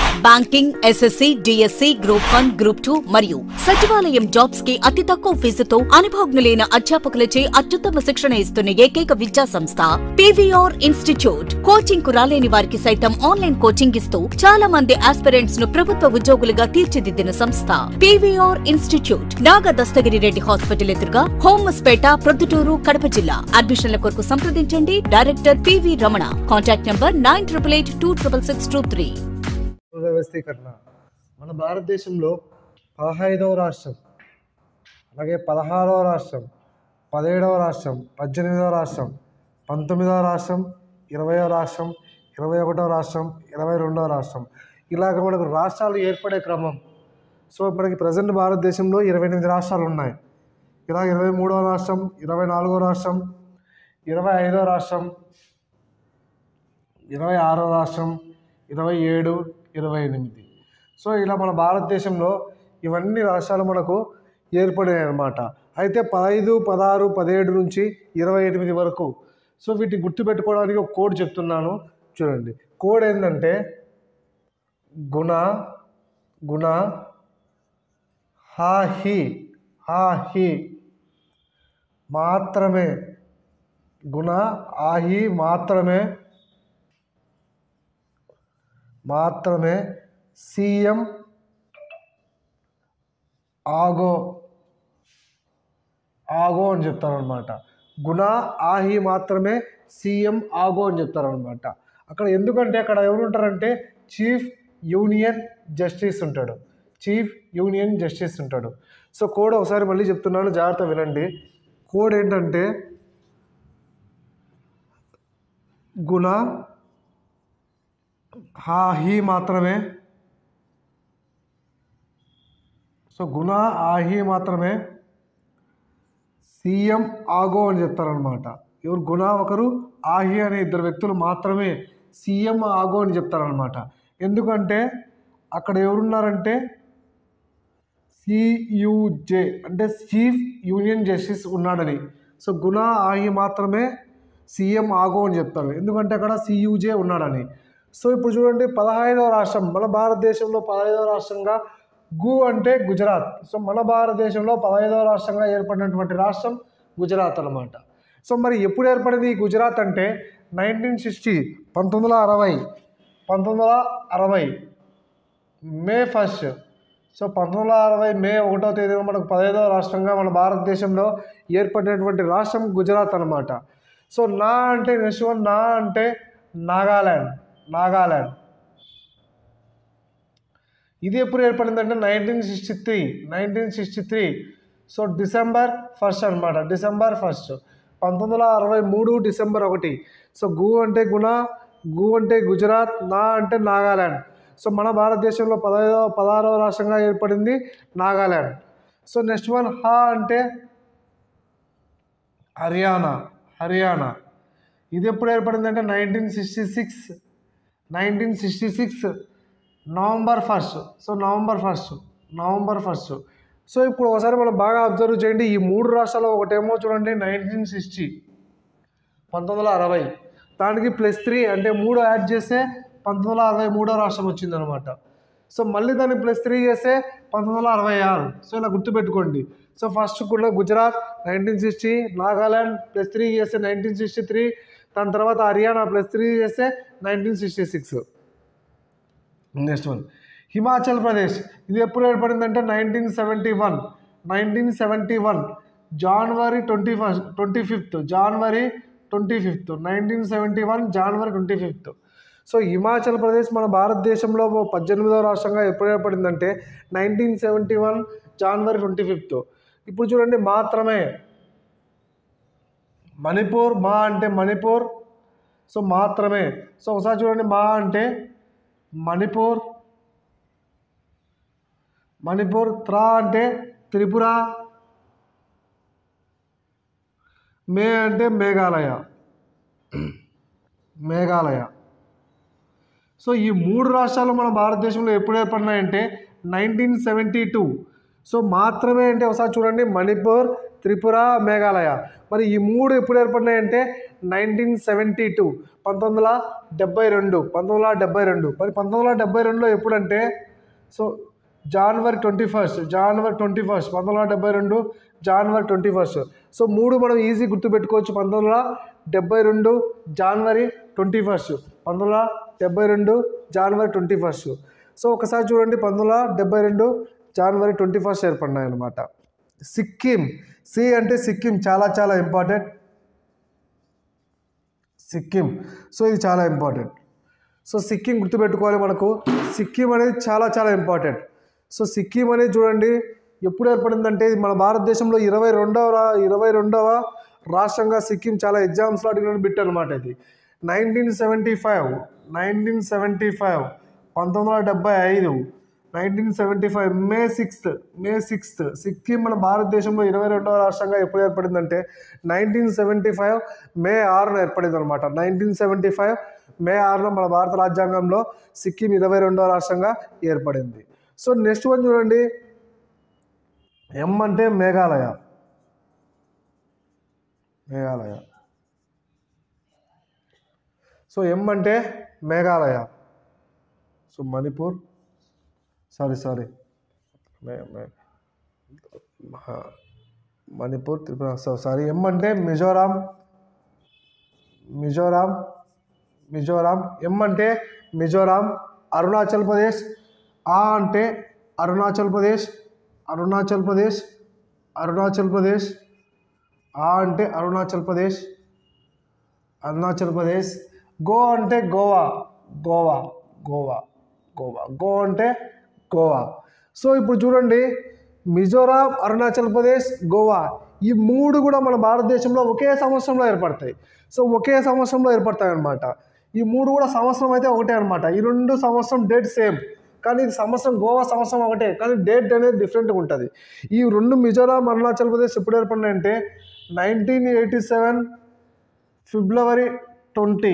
Banking SSC DSC group one group two మరియు సచివాలయం jobs కి అతి తక్కువ ఫీజుతో అనుభవజ్ఞులైన అధ్యాపకులచే అత్యుత్తమ శిక్షణ ఇస్తున్న ఏకైక విద్యా సంస్థ పీవీఆర్ ఇన్స్టిట్యూట్ కోచింగ్ కు రాలేని వారికి సైతం ఆన్లైన్ కోచింగ్ ఇస్తూ చాలా మంది ఆస్పిరెంట్స్ ను ప్రభుత్వ ఉద్యోగులుగా తీర్చిదిద్దిన సంస్థ PVR institute Naga Dastagiri Reddy hospital ఎదురుగా హోమస్పేట ప్రొద్దుటూరు కడప జిల్లా అడ్మిషన్ల కొరకు సంప్రదించండి director PV Ramana contact number nine triple eight two triple six two three వ్యవస్థీకరణ మన భారతదేశంలో పదహైదవ రాష్ట్రం అలాగే పదహారవ రాష్ట్రం పదిహేడవ రాష్ట్రం పద్దెనిమిదవ రాష్ట్రం పంతొమ్మిదవ రాష్ట్రం ఇరవయో రాష్ట్రం ఇరవై ఒకటో రాష్ట్రం ఇరవై రెండవ రాష్ట్రం ఇలాగ మనకు రాష్ట్రాలు ఏర్పడే క్రమం సో మనకి ప్రజెంట్ భారతదేశంలో ఇరవై ఎనిమిది రాష్ట్రాలు ఉన్నాయి ఇలా ఇరవై మూడవ రాష్ట్రం ఇరవై నాలుగో రాష్ట్రం ఇరవై ఐదో రాష్ట్రం ఇరవై ఆరో రాష్ట్రం ఇరవై ఏడు ఇరవై ఎనిమిది సో ఇలా మన భారతదేశంలో ఇవన్నీ రాష్ట్రాలు మనకు ఏర్పడినాయి అన్నమాట అయితే పదహైదు పదహారు పదిహేడు నుంచి ఇరవై ఎనిమిది వరకు సో వీటిని గుర్తుపెట్టుకోవడానికి ఒక కోడ్ చెప్తున్నాను చూడండి కోడ్ ఏంటంటే గుణ గుణ హా హి హా హి మాత్రమే గుణ ఆహి మాత్రమే మాత్రమే సీఎం ఆగో ఆగో అని చెప్తారనమాట గుణ ఆహి మాత్రమే సీఎం ఆగో అని చెప్తారనమాట అక్కడ ఎందుకంటే అక్కడ ఎవరు ఉంటారంటే చీఫ్ యూనియన్ జస్టిస్ ఉంటాడు చీఫ్ యూనియన్ జస్టిస్ ఉంటాడు సో కోడ్ ఒకసారి మళ్ళీ చెప్తున్నాను జాగ్రత్త వినండి కోడ్ ఏంటంటే గుణ హా హీ మాత్రమే సో గుణ ఆహి మాత్రమే సీఎం ఆగో అని చెప్తారనమాట ఎవరు గుణ ఒకరు ఆహి అనే ఇద్దరు వ్యక్తులు మాత్రమే సీఎం ఆగో అని చెప్తారనమాట ఎందుకంటే అక్కడ ఎవరున్నారంటే సియుజే అంటే చీఫ్ యూనియన్ జస్టిస్ ఉన్నాడని సో గుణ ఆహి మాత్రమే సీఎం ఆగో అని చెప్తారు ఎందుకంటే అక్కడ సియుజే ఉన్నాడని సో ఇప్పుడు చూడండి పదహైదవ రాష్ట్రం మన భారతదేశంలో పదహైదవ రాష్ట్రంగా గు అంటే గుజరాత్ సో మన భారతదేశంలో పదహైదవ రాష్ట్రంగా ఏర్పడినటువంటి రాష్ట్రం గుజరాత్ అనమాట సో మరి ఎప్పుడు ఏర్పడింది ఈ గుజరాత్ అంటే నైన్టీన్ సిక్స్టీ పంతొమ్మిది వందల అరవై పంతొమ్మిది వందల అరవై మే ఫస్ట్ సో పంతొమ్మిది వందల అరవై మే ఒకటో తేదీన మనకు పదహైదవ రాష్ట్రంగా మన భారతదేశంలో ఏర్పడినటువంటి రాష్ట్రం గుజరాత్ అనమాట సో నా అంటే నెక్స్ట్ వన్ నా అంటే నాగాల్యాండ్ నాగాల్యాండ్ ఇది ఎప్పుడు ఏర్పడిందంటే nineteen sixty three nineteen sixty three so December first అనమాట డిసెంబర్ ఫస్ట్ పంతొమ్మిది వందల అరవై మూడు డిసెంబర్ ఒకటి సో గు అంటే గుణ గు అంటే గుజరాత్ నా అంటే నాగాల్యాండ్ సో మన భారతదేశంలో పదహైదవ పదహారవ రాష్ట్రంగా ఏర్పడింది నాగాల్యాండ్ సో నెక్స్ట్ వన్ హా అంటే హర్యానా హర్యానా ఇది ఎప్పుడు ఏర్పడిందంటే nineteen sixty six nineteen sixty six November first so November first November first so ఇప్పుడు ఒకసారి మనం బాగా అబ్జర్వ్ చేయండి ఈ మూడు రాష్ట్రాలు ఒకటేమో చూడండి నైన్టీన్ సిక్స్టీ పంతొమ్మిది వందల అరవై దానికి ప్లస్ త్రీ అంటే మూడు యాడ్ చేస్తే పంతొమ్మిది వందల అరవై మూడో రాష్ట్రం వచ్చిందనమాట సో మళ్ళీ దాన్ని ప్లస్ త్రీ చేస్తే పంతొమ్మిది వందల అరవై ఆరు సో ఇలా గుర్తుపెట్టుకోండి సో ఫస్ట్ కూడా Gujarat nineteen sixty Nagaland plus three చేస్తే నైన్టీన్ సిక్స్టీ త్రీ దాని తర్వాత హర్యానా ప్లస్ త్రీ చేస్తే nineteen sixty six next one Himachal Pradesh ఇది ఎప్పుడు ఏర్పడిందంటే nineteen seventy one nineteen seventy one January twenty first twenty fifth January twenty fifth nineteen seventy one January twenty fifth so Himachal Pradesh మన భారతదేశంలో పద్దెనిమిదవ రాష్ట్రంగా ఎప్పుడు ఏర్పడిందంటే nineteen seventy one January twenty fifth ఇప్పుడు చూడండి మాత్రమే మణిపూర్ మా అంటే మణిపూర్ సో మాత్రమే సో ఒకసారి చూడండి మా అంటే మణిపూర్ మణిపూర్ త్రా అంటే త్రిపుర మే అంటే మేఘాలయ మేఘాలయ సో ఈ మూడు రాష్ట్రాలు మన భారతదేశంలో ఎప్పుడు ఏర్పడినాయంటే నైన్టీన్ సెవెంటీ టూ సో మాత్రమే అంటే ఒకసారి చూడండి మణిపూర్ త్రిపుర మేఘాలయ మరి ఈ మూడు ఎప్పుడు ఏర్పడినాయంటే నైన్టీన్ సెవెంటీ టూ పంతొమ్మిది వందల డెబ్బై రెండు పంతొమ్మిది వందల డెబ్బై రెండు మరి పంతొమ్మిది వందల డెబ్బై రెండులో ఎప్పుడంటే so January twenty first January twenty first పంతొమ్మిది వందల డెబ్బై రెండు జనవరి ట్వంటీ ఫస్ట్ సో మూడు మనం ఈజీ గుర్తుపెట్టుకోవచ్చు పంతొమ్మిది వందల డెబ్బై రెండు జనవరి ట్వంటీ ఫస్ట్ పంతొమ్మిది వందల డెబ్బై రెండు జనవరి ట్వంటీ ఫస్ట్ సో ఒకసారి చూడండి పంతొమ్మిది వందల డెబ్బై రెండు జనవరి ట్వంటీ ఫస్ట్ ఏర్పడినాయి అనమాట సిక్కిం సి అంటే సిక్కిం చాలా చాలా ఇంపార్టెంట్ సిక్కిం సో ఇది చాలా ఇంపార్టెంట్ సో సిక్కిం గుర్తుపెట్టుకోవాలి మనకు సిక్కిం అనేది చాలా చాలా ఇంపార్టెంట్ సో సిక్కిం అనేది చూడండి ఎప్పుడు ఏర్పడిందంటే ఇది మన భారతదేశంలో ఇరవై రెండవ రా- ఇరవై రెండవ రాష్ట్రంగా సిక్కిం చాలా ఎగ్జామ్స్లో అడిగిన బిట్ అనమాట ఇది nineteen seventy five nineteen seventy five పంతొమ్మిది వందల డెబ్బై ఐదు nineteen seventy five May sixth May sixth Sikkim మన భారతదేశంలో ఇరవై రెండవ రాష్ట్రంగా ఎప్పుడు ఏర్పడిందంటే నైన్టీన్ సెవెంటీ ఫైవ్ మే ఆరున ఏర్పడింది అనమాట నైన్టీన్ సెవెంటీ ఫైవ్ మే ఆరున మన భారత రాజ్యాంగంలో సిక్కిం ఇరవై రెండవ రాష్ట్రంగా ఏర్పడింది సో నెక్స్ట్ వన్ చూడండి ఎం అంటే మేఘాలయ మేఘాలయ సో ఎం అంటే Meghalaya so Manipur sorry sorry మే మే మహా- Manipur Tripura so sorry M అంటే మిజోరాం మిజోరాం మిజోరాం ఎం అంటే మిజోరాం అరుణాచల్ ప్రదేశ్ ఆ అంటే అరుణాచల్ ప్రదేశ్ అరుణాచల్ ప్రదేశ్ అరుణాచల్ ప్రదేశ్ ఆ అంటే అరుణాచల్ ప్రదేశ్ అరుణాచల్ ప్రదేశ్ గో అంటే గోవా గోవా గోవా గోవా గో అంటే గోవా సో ఇప్పుడు చూడండి మిజోరాం అరుణాచల్ ప్రదేశ్ గోవా ఈ మూడు కూడా మన భారతదేశంలో ఒకే సంవత్సరంలో ఏర్పడతాయి సో ఒకే సంవత్సరంలో ఏర్పడతాయి అన్నమాట ఈ మూడు కూడా సంవత్సరం అయితే ఒకటే అనమాట ఈ రెండు సంవత్సరం డేట్ సేమ్ కానీ ఇది సంవత్సరం గోవా సంవత్సరం ఒకటే కానీ డేట్ అనేది డిఫరెంట్గా ఉంటుంది ఈ రెండు మిజోరాం అరుణాచల్ ప్రదేశ్ ఎప్పుడు ఏర్పడినాయంటే nineteen eighty seven February twenty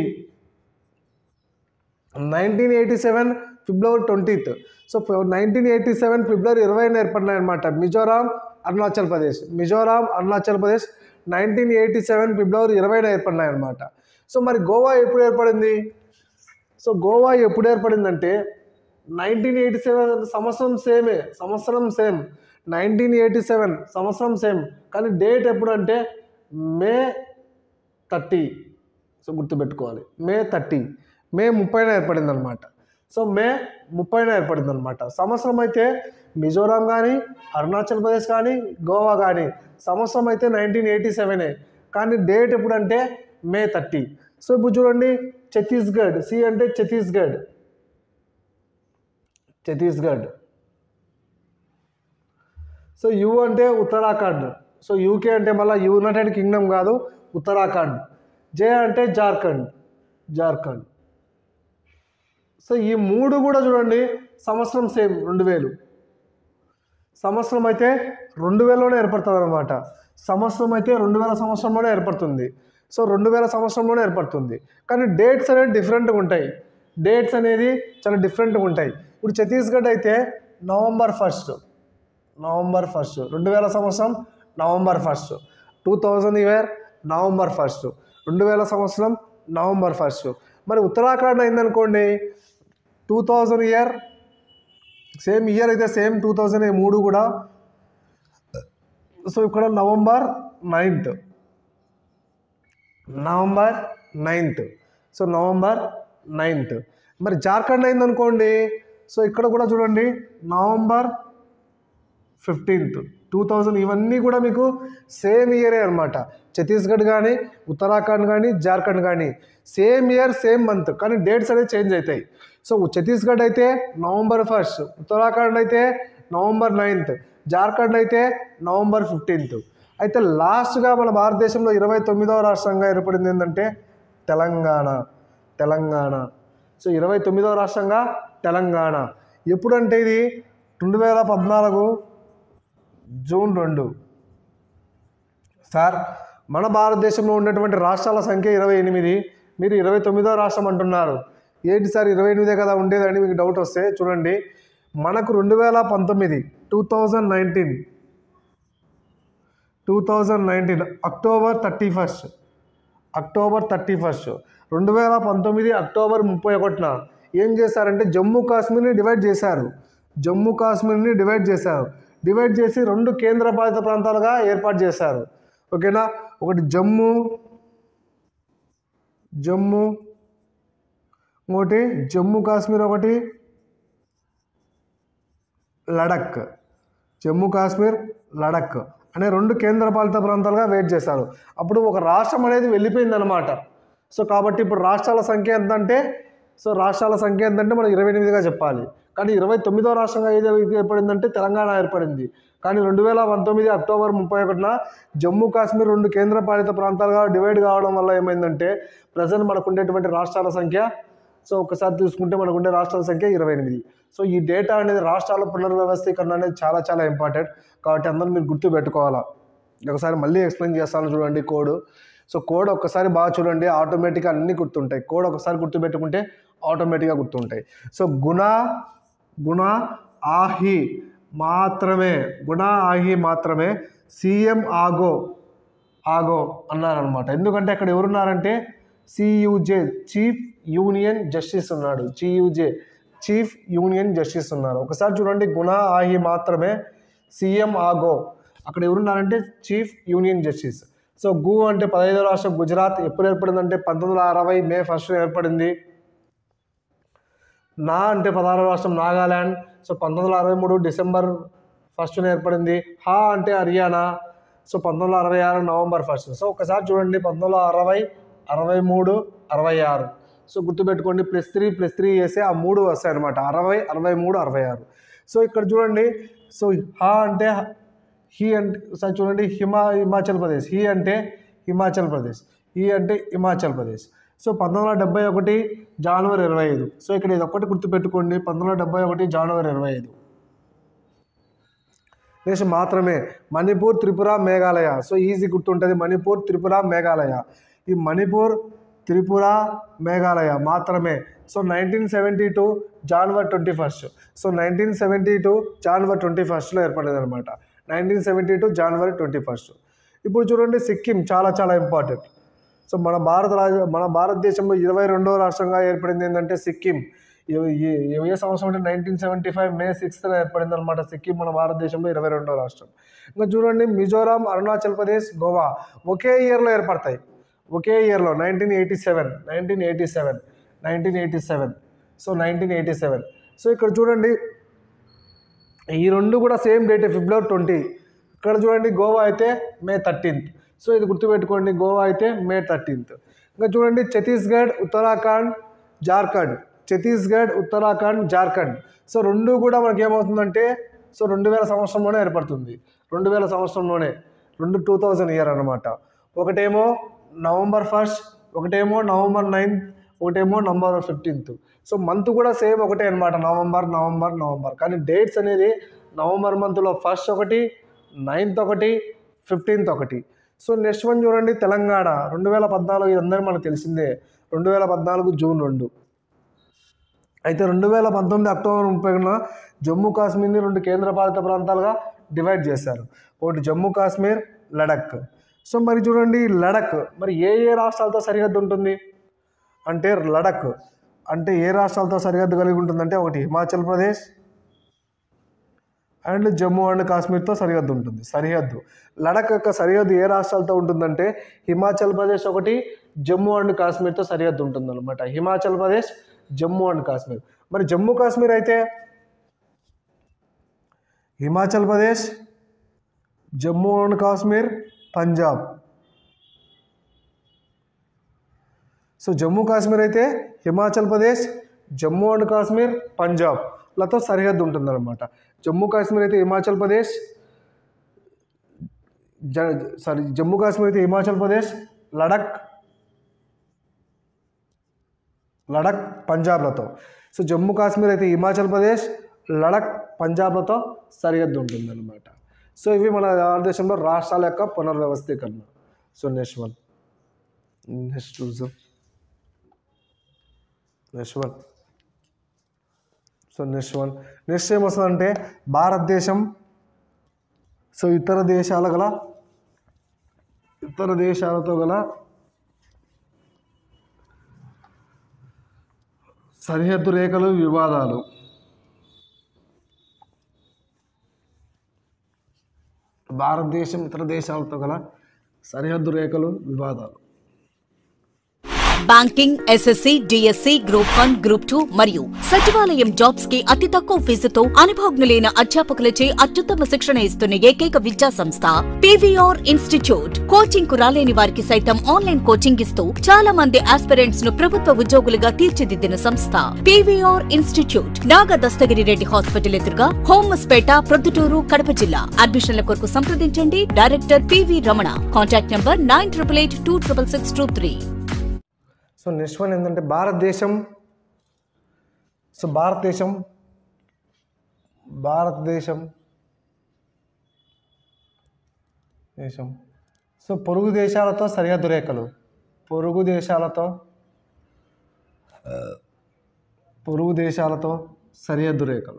nineteen eighty seven February twentieth so nineteen eighty seven February ఇరవైన ఏర్పడినాయి అనమాట Mizoram Arunachal Pradesh Mizoram Arunachal Pradesh nineteen eighty seven February ఇరవైన ఏర్పడినాయి అనమాట సో మరి గోవా ఎప్పుడు ఏర్పడింది సో గోవా ఎప్పుడు ఏర్పడిందంటే నైన్టీన్ ఎయిటీ సెవెన్ సంవత్సరం సేమే సంవత్సరం సేమ్ నైన్టీన్ ఎయిటీ సెవెన్ సంవత్సరం సేమ్ కానీ డేట్ ఎప్పుడు అంటే మే థర్టీ సో గుర్తుపెట్టుకోవాలి మే థర్టీ మే ముప్పైన ఏర్పడింది అనమాట సో మే ముప్పైన ఏర్పడింది అనమాట సంవత్సరం అయితే మిజోరాం కానీ అరుణాచల్ ప్రదేశ్ కానీ గోవా కానీ సంవత్సరం అయితే నైన్టీన్ ఎయిటీ సెవెనే కానీ డేట్ ఎప్పుడంటే మే థర్టీ సో ఇప్పుడు చూడండి ఛత్తీస్గఢ్ సి అంటే ఛత్తీస్గఢ్ ఛత్తీస్గఢ్ సో యు అంటే ఉత్తరాఖండ్ సో యూకే అంటే మళ్ళీ యునైటెడ్ కింగ్డమ్ కాదు ఉత్తరాఖండ్ జే అంటే జార్ఖండ్ జార్ఖండ్ సో ఈ మూడు కూడా చూడండి సంవత్సరం సేమ్ రెండు వేలు సంవత్సరం అయితే రెండు వేలలోనే ఏర్పడుతుంది అనమాట సంవత్సరం అయితే రెండు వేల సంవత్సరంలోనే ఏర్పడుతుంది సో రెండు వేల సంవత్సరంలోనే ఏర్పడుతుంది కానీ డేట్స్ అనేవి డిఫరెంట్గా ఉంటాయి డేట్స్ అనేది చాలా డిఫరెంట్గా ఉంటాయి ఇప్పుడు ఛత్తీస్గఢ్ అయితే నవంబర్ ఫస్ట్ నవంబర్ ఫస్ట్ రెండు వేల సంవత్సరం November first two thousand year November first రెండు వేల సంవత్సరం నవంబర్ ఫస్ట్ మరి ఉత్తరాఖండ్ అయిందనుకోండి two thousand year same year అయితే సేమ్ టూ థౌజండ్ మూడు కూడా సో ఇక్కడ November ninth November ninth so November ninth మరి జార్ఖండ్ అయిందనుకోండి సో ఇక్కడ కూడా చూడండి నవంబర్ ఫిఫ్టీన్త్ టూ థౌజండ్ ఇవన్నీ కూడా మీకు సేమ్ ఇయరే అనమాట ఛత్తీస్గఢ్ కానీ ఉత్తరాఖండ్ కానీ జార్ఖండ్ కానీ సేమ్ ఇయర్ సేమ్ మంత్ కానీ డేట్స్ అనేవి చేంజ్ అవుతాయి సో ఛత్తీస్గఢ్ అయితే నవంబర్ ఫస్ట్ ఉత్తరాఖండ్ అయితే నవంబర్ నైన్త్ జార్ఖండ్ అయితే నవంబర్ ఫిఫ్టీన్త్ అయితే లాస్ట్గా మన భారతదేశంలో ఇరవై తొమ్మిదవ రాష్ట్రంగా ఏర్పడింది ఏంటంటే తెలంగాణ తెలంగాణ సో ఇరవై తొమ్మిదవ రాష్ట్రంగా తెలంగాణ ఎప్పుడంటే ఇది రెండు వేల పద్నాలుగు జూన్ రెండు సార్ మన భారతదేశంలో ఉన్నటువంటి రాష్ట్రాల సంఖ్య ఇరవై ఎనిమిది మీరు ఇరవై తొమ్మిదో రాష్ట్రం అంటున్నారు ఏంటి సార్ ఇరవై ఎనిమిదే కదా ఉండేదని మీకు డౌట్ వస్తే చూడండి మనకు రెండు వేల పంతొమ్మిది two thousand nineteen two thousand nineteen October thirty first October thirty first రెండు వేల పంతొమ్మిది అక్టోబర్ ముప్పై ఒకటిన ఏం చేశారంటే జమ్మూ కాశ్మీర్ని డివైడ్ చేశారు జమ్మూ కాశ్మీర్ని డివైడ్ చేశారు డివైడ్ చేసి రెండు కేంద్ర పాలిత ప్రాంతాలుగా ఏర్పాటు చేశారు ఓకేనా ఒకటి జమ్మూ జమ్మూ ఇంకోటి జమ్మూ కాశ్మీర్ ఒకటి లడక్ జమ్మూ కాశ్మీర్ లడక్ అనే రెండు కేంద్రపాలిత ప్రాంతాలుగా వెయిట్ చేశారు అప్పుడు ఒక రాష్ట్రం అనేది వెళ్ళిపోయిందనమాట సో కాబట్టి ఇప్పుడు రాష్ట్రాల సంఖ్య ఎంత అంటే సో రాష్ట్రాల సంఖ్య ఎంతంటే మనం ఇరవై ఎనిమిదిగా చెప్పాలి కానీ ఇరవై తొమ్మిదో రాష్ట్రంగా ఏది ఏర్పడిందంటే తెలంగాణ ఏర్పడింది కానీ రెండు వేల పంతొమ్మిది అక్టోబర్ ముప్పై ఒకటిన జమ్మూ కాశ్మీర్ రెండు కేంద్రపాలిత ప్రాంతాలుగా డివైడ్ కావడం వల్ల ఏమైందంటే ప్రజెంట్ మనకు ఉండేటువంటి రాష్ట్రాల సంఖ్య సో ఒకసారి చూసుకుంటే మనకు ఉండే రాష్ట్రాల సంఖ్య ఇరవై ఎనిమిది సో ఈ డేటా అనేది రాష్ట్రాల పునర్వ్యవస్థీకరణ అనేది చాలా చాలా ఇంపార్టెంట్ కాబట్టి అందరూ మీరు గుర్తు పెట్టుకోవాలా ఒకసారి మళ్ళీ ఎక్స్ప్లెయిన్ చేస్తాను చూడండి కోడ్ సో కోడ్ ఒక్కసారి బాగా చూడండి ఆటోమేటిక్గా అన్నీ గుర్తుంటాయి కోడ్ ఒకసారి గుర్తుపెట్టుకుంటే ఆటోమేటిక్గా గుర్తుంటాయి సో గుణ గుణ ఆహి మాత్రమే గుణ ఆహి మాత్రమే సీఎం ఆగో ఆగో అన్నారనమాట ఎందుకంటే అక్కడ ఎవరున్నారంటే సియుజే చీఫ్ యూనియన్ జస్టిస్ ఉన్నాడు సియుజే చీఫ్ యూనియన్ జస్టిస్ ఉన్నారు ఒకసారి చూడండి గుణ ఆహి మాత్రమే సీఎం ఆగో అక్కడ ఎవరున్నారంటే చీఫ్ యూనియన్ జస్టిస్ సో గు అంటే పదహైదో రాష్ట్రం గుజరాత్ ఎప్పుడు ఏర్పడిందంటే పంతొమ్మిది వందల అరవై మే ఫస్ట్ ఏర్పడింది నా అంటే పదహారో రాష్ట్రం నాగాల్యాండ్ సో పంతొమ్మిది వందల అరవై మూడు డిసెంబర్ ఫస్ట్న ఏర్పడింది హా అంటే హర్యానా సో పంతొమ్మిది వందల అరవై ఆరు నవంబర్ ఫస్ట్ సో ఒకసారి చూడండి పంతొమ్మిది వందల అరవై అరవై మూడు అరవై ఆరు సో గుర్తుపెట్టుకోండి ప్లస్ త్రీ ప్లస్ త్రీ చేస్తే ఆ మూడు వస్తాయి అనమాట అరవై అరవై మూడు అరవై ఆరు సో ఇక్కడ చూడండి సో హా అంటే హీ అంటే సార్ చూడండి హిమా హిమాచల్ ప్రదేశ్ హీ అంటే హిమాచల్ ప్రదేశ్ ఈ అంటే హిమాచల్ ప్రదేశ్ సో పంతొమ్మిది వందల డెబ్బై ఒకటి జనవరి ఇరవై ఐదు సో ఇక్కడ ఇది ఒక్కటి గుర్తుపెట్టుకోండి పంతొమ్మిది వందల డెబ్బై ఒకటి జనవరి ఇరవై ఐదు నెక్స్ట్ మాత్రమే మణిపూర్ త్రిపుర మేఘాలయ సో ఈజీ గుర్తుంటుంది మణిపూర్ త్రిపుర మేఘాలయ ఈ మణిపూర్ త్రిపుర మేఘాలయ మాత్రమే so nineteen seventy two January twenty first so nineteen seventy two January twenty ఫస్ట్లో ఏర్పడింది అనమాట nineteen seventy two January twenty first ఇప్పుడు చూడండి సిక్కిం చాలా చాలా ఇంపార్టెంట్ సో మన భారత రాజ మన భారతదేశంలో ఇరవై రెండో రాష్ట్రంగా ఏర్పడింది ఏంటంటే సిక్కిం ఏ- ఏ- ఏ సంవత్సరం అంటే నైన్టీన్ సెవెంటీ ఫైవ్ మే సిక్స్త్న ఏర్పడింది అనమాట సిక్కిం మన భారతదేశంలో ఇరవై రెండో రాష్ట్రం ఇంకా చూడండి మిజోరాం అరుణాచల్ ప్రదేశ్ గోవా ఒకే ఇయర్లో ఏర్పడతాయి ఒకే ఇయర్లో nineteen eighty seven nineteen eighty seven nineteen eighty seven so nineteen eighty seven so ఇక్కడ చూడండి ఈ రెండు కూడా సేమ్ డేట్ ఫిబ్రవరి ట్వంటీ ఇక్కడ చూడండి గోవా అయితే మే థర్టీన్త్ సో ఇది గుర్తుపెట్టుకోండి గోవా అయితే మే థర్టీన్త్ ఇంకా చూడండి ఛత్తీస్గఢ్ ఉత్తరాఖండ్ జార్ఖండ్ ఛత్తీస్గఢ్ ఉత్తరాఖండ్ జార్ఖండ్ సో రెండు కూడా మనకి ఏమవుతుందంటే సో రెండు వేల సంవత్సరంలోనే ఏర్పడుతుంది రెండు వేల సంవత్సరంలోనే రెండు టూ థౌజండ్ ఇయర్ అనమాట ఒకటేమో నవంబర్ ఫస్ట్ ఒకటేమో నవంబర్ నైన్త్ ఒకటేమో నవంబర్ ఫిఫ్టీన్త్ సో మంత్ కూడా సేమ్ ఒకటే అనమాట నవంబర్ నవంబర్ నవంబర్ కానీ డేట్స్ అనేది నవంబర్ మంత్లో ఫస్ట్ ఒకటి నైన్త్ ఒకటి ఫిఫ్టీన్త్ ఒకటి సో నెక్స్ట్ వన్ చూడండి తెలంగాణ రెండు వేల పద్నాలుగు ఇదందరూ మనకు తెలిసిందే రెండు వేల పద్నాలుగు జూన్ రెండు అయితే రెండు వేల పంతొమ్మిది అక్టోబర్ ముప్పైన జమ్మూ కాశ్మీర్ని రెండు కేంద్రపాలిత ప్రాంతాలుగా డివైడ్ చేశారు ఒకటి జమ్మూ కాశ్మీర్ లడక్ సో మరి చూడండి ఈ లడక్ మరి ఏ ఏ రాష్ట్రాలతో సరిహద్దు ఉంటుంది అంటే లడక్ అంటే ఏ రాష్ట్రాలతో సరిహద్దు కలిగి ఉంటుందంటే ఒకటి హిమాచల్ ప్రదేశ్ అండ్ జమ్మూ అండ్ కాశ్మీర్తో సరిహద్దు ఉంటుంది సరిహద్దు లడక్ యొక్క సరిహద్దు ఏ రాష్ట్రాలతో ఉంటుందంటే హిమాచల్ ప్రదేశ్ ఒకటి జమ్మూ అండ్ కాశ్మీర్తో సరిహద్దు ఉంటుంది అనమాట హిమాచల్ ప్రదేశ్ జమ్మూ అండ్ కాశ్మీర్ మరి జమ్మూ కాశ్మీర్ అయితే హిమాచల్ ప్రదేశ్ జమ్మూ అండ్ కాశ్మీర్ పంజాబ్ సో జమ్మూ కాశ్మీర్ అయితే హిమాచల్ ప్రదేశ్ జమ్మూ అండ్ కాశ్మీర్ పంజాబ్ లతో సరిహద్దు ఉంటుందన్నమాట జమ్మూ కాశ్మీర్ అయితే హిమాచల్ ప్రదేశ్ జ సారీ జమ్మూ కాశ్మీర్ అయితే హిమాచల్ ప్రదేశ్ లడక్ లడక్ పంజాబ్లతో సో జమ్మూ కాశ్మీర్ అయితే హిమాచల్ ప్రదేశ్ లడక్ పంజాబ్లతో సరిహద్దు ఉంటుందన్నమాట సో ఇవి మన భారతదేశంలో రాష్ట్రాల యొక్క పునర్వ్యవస్థీకరణ సో నెక్స్ట్ వన్ నెక్స్ట్ చూసాం next one so next one next ఏమొస్తుందంటే భారతదేశం సో ఇతర దేశాల గల ఇతర దేశాలతో గల సరిహద్దు రేఖలు వివాదాలు భారతదేశం ఇతర దేశాలతో గల సరిహద్దు రేఖలు వివాదాలు banking SSC DSC group one group two మరియు సచివాలయం జాబ్స్ కి అతి తక్కువ ఫీజుతో అనుభవజ్ఞులైన అధ్యాపకులచే అత్యుత్తమ శిక్షణ ఇస్తున్న ఏకైక విద్యా సంస్థ పీవీఆర్ ఇన్స్టిట్యూట్ కోచింగ్ కు రాలేని వారికి సైతం ఆన్లైన్ కోచింగ్ ఇస్తూ చాలా మంది ఆస్పిరెంట్స్ ను ప్రభుత్వ ఉద్యోగులుగా తీర్చిదిద్దిన సంస్థ PVR institute Naga Dastagiri Reddy hospital ఎదురుగా హోమస్పేట ప్రొద్దుటూరు కడప జిల్లా అడ్మిషన్ల కొరకు సంప్రదించండి director PV Ramana contact number nine triple eight two triple six two three so next one ఏంటంటే భారతదేశం సో భారతదేశం భారతదేశం దేశం సో పొరుగు దేశాలతో సరిహద్దు రేఖలు పొరుగు దేశాలతో ఆ, పొరుగు దేశాలతో సరిహద్దు రేఖలు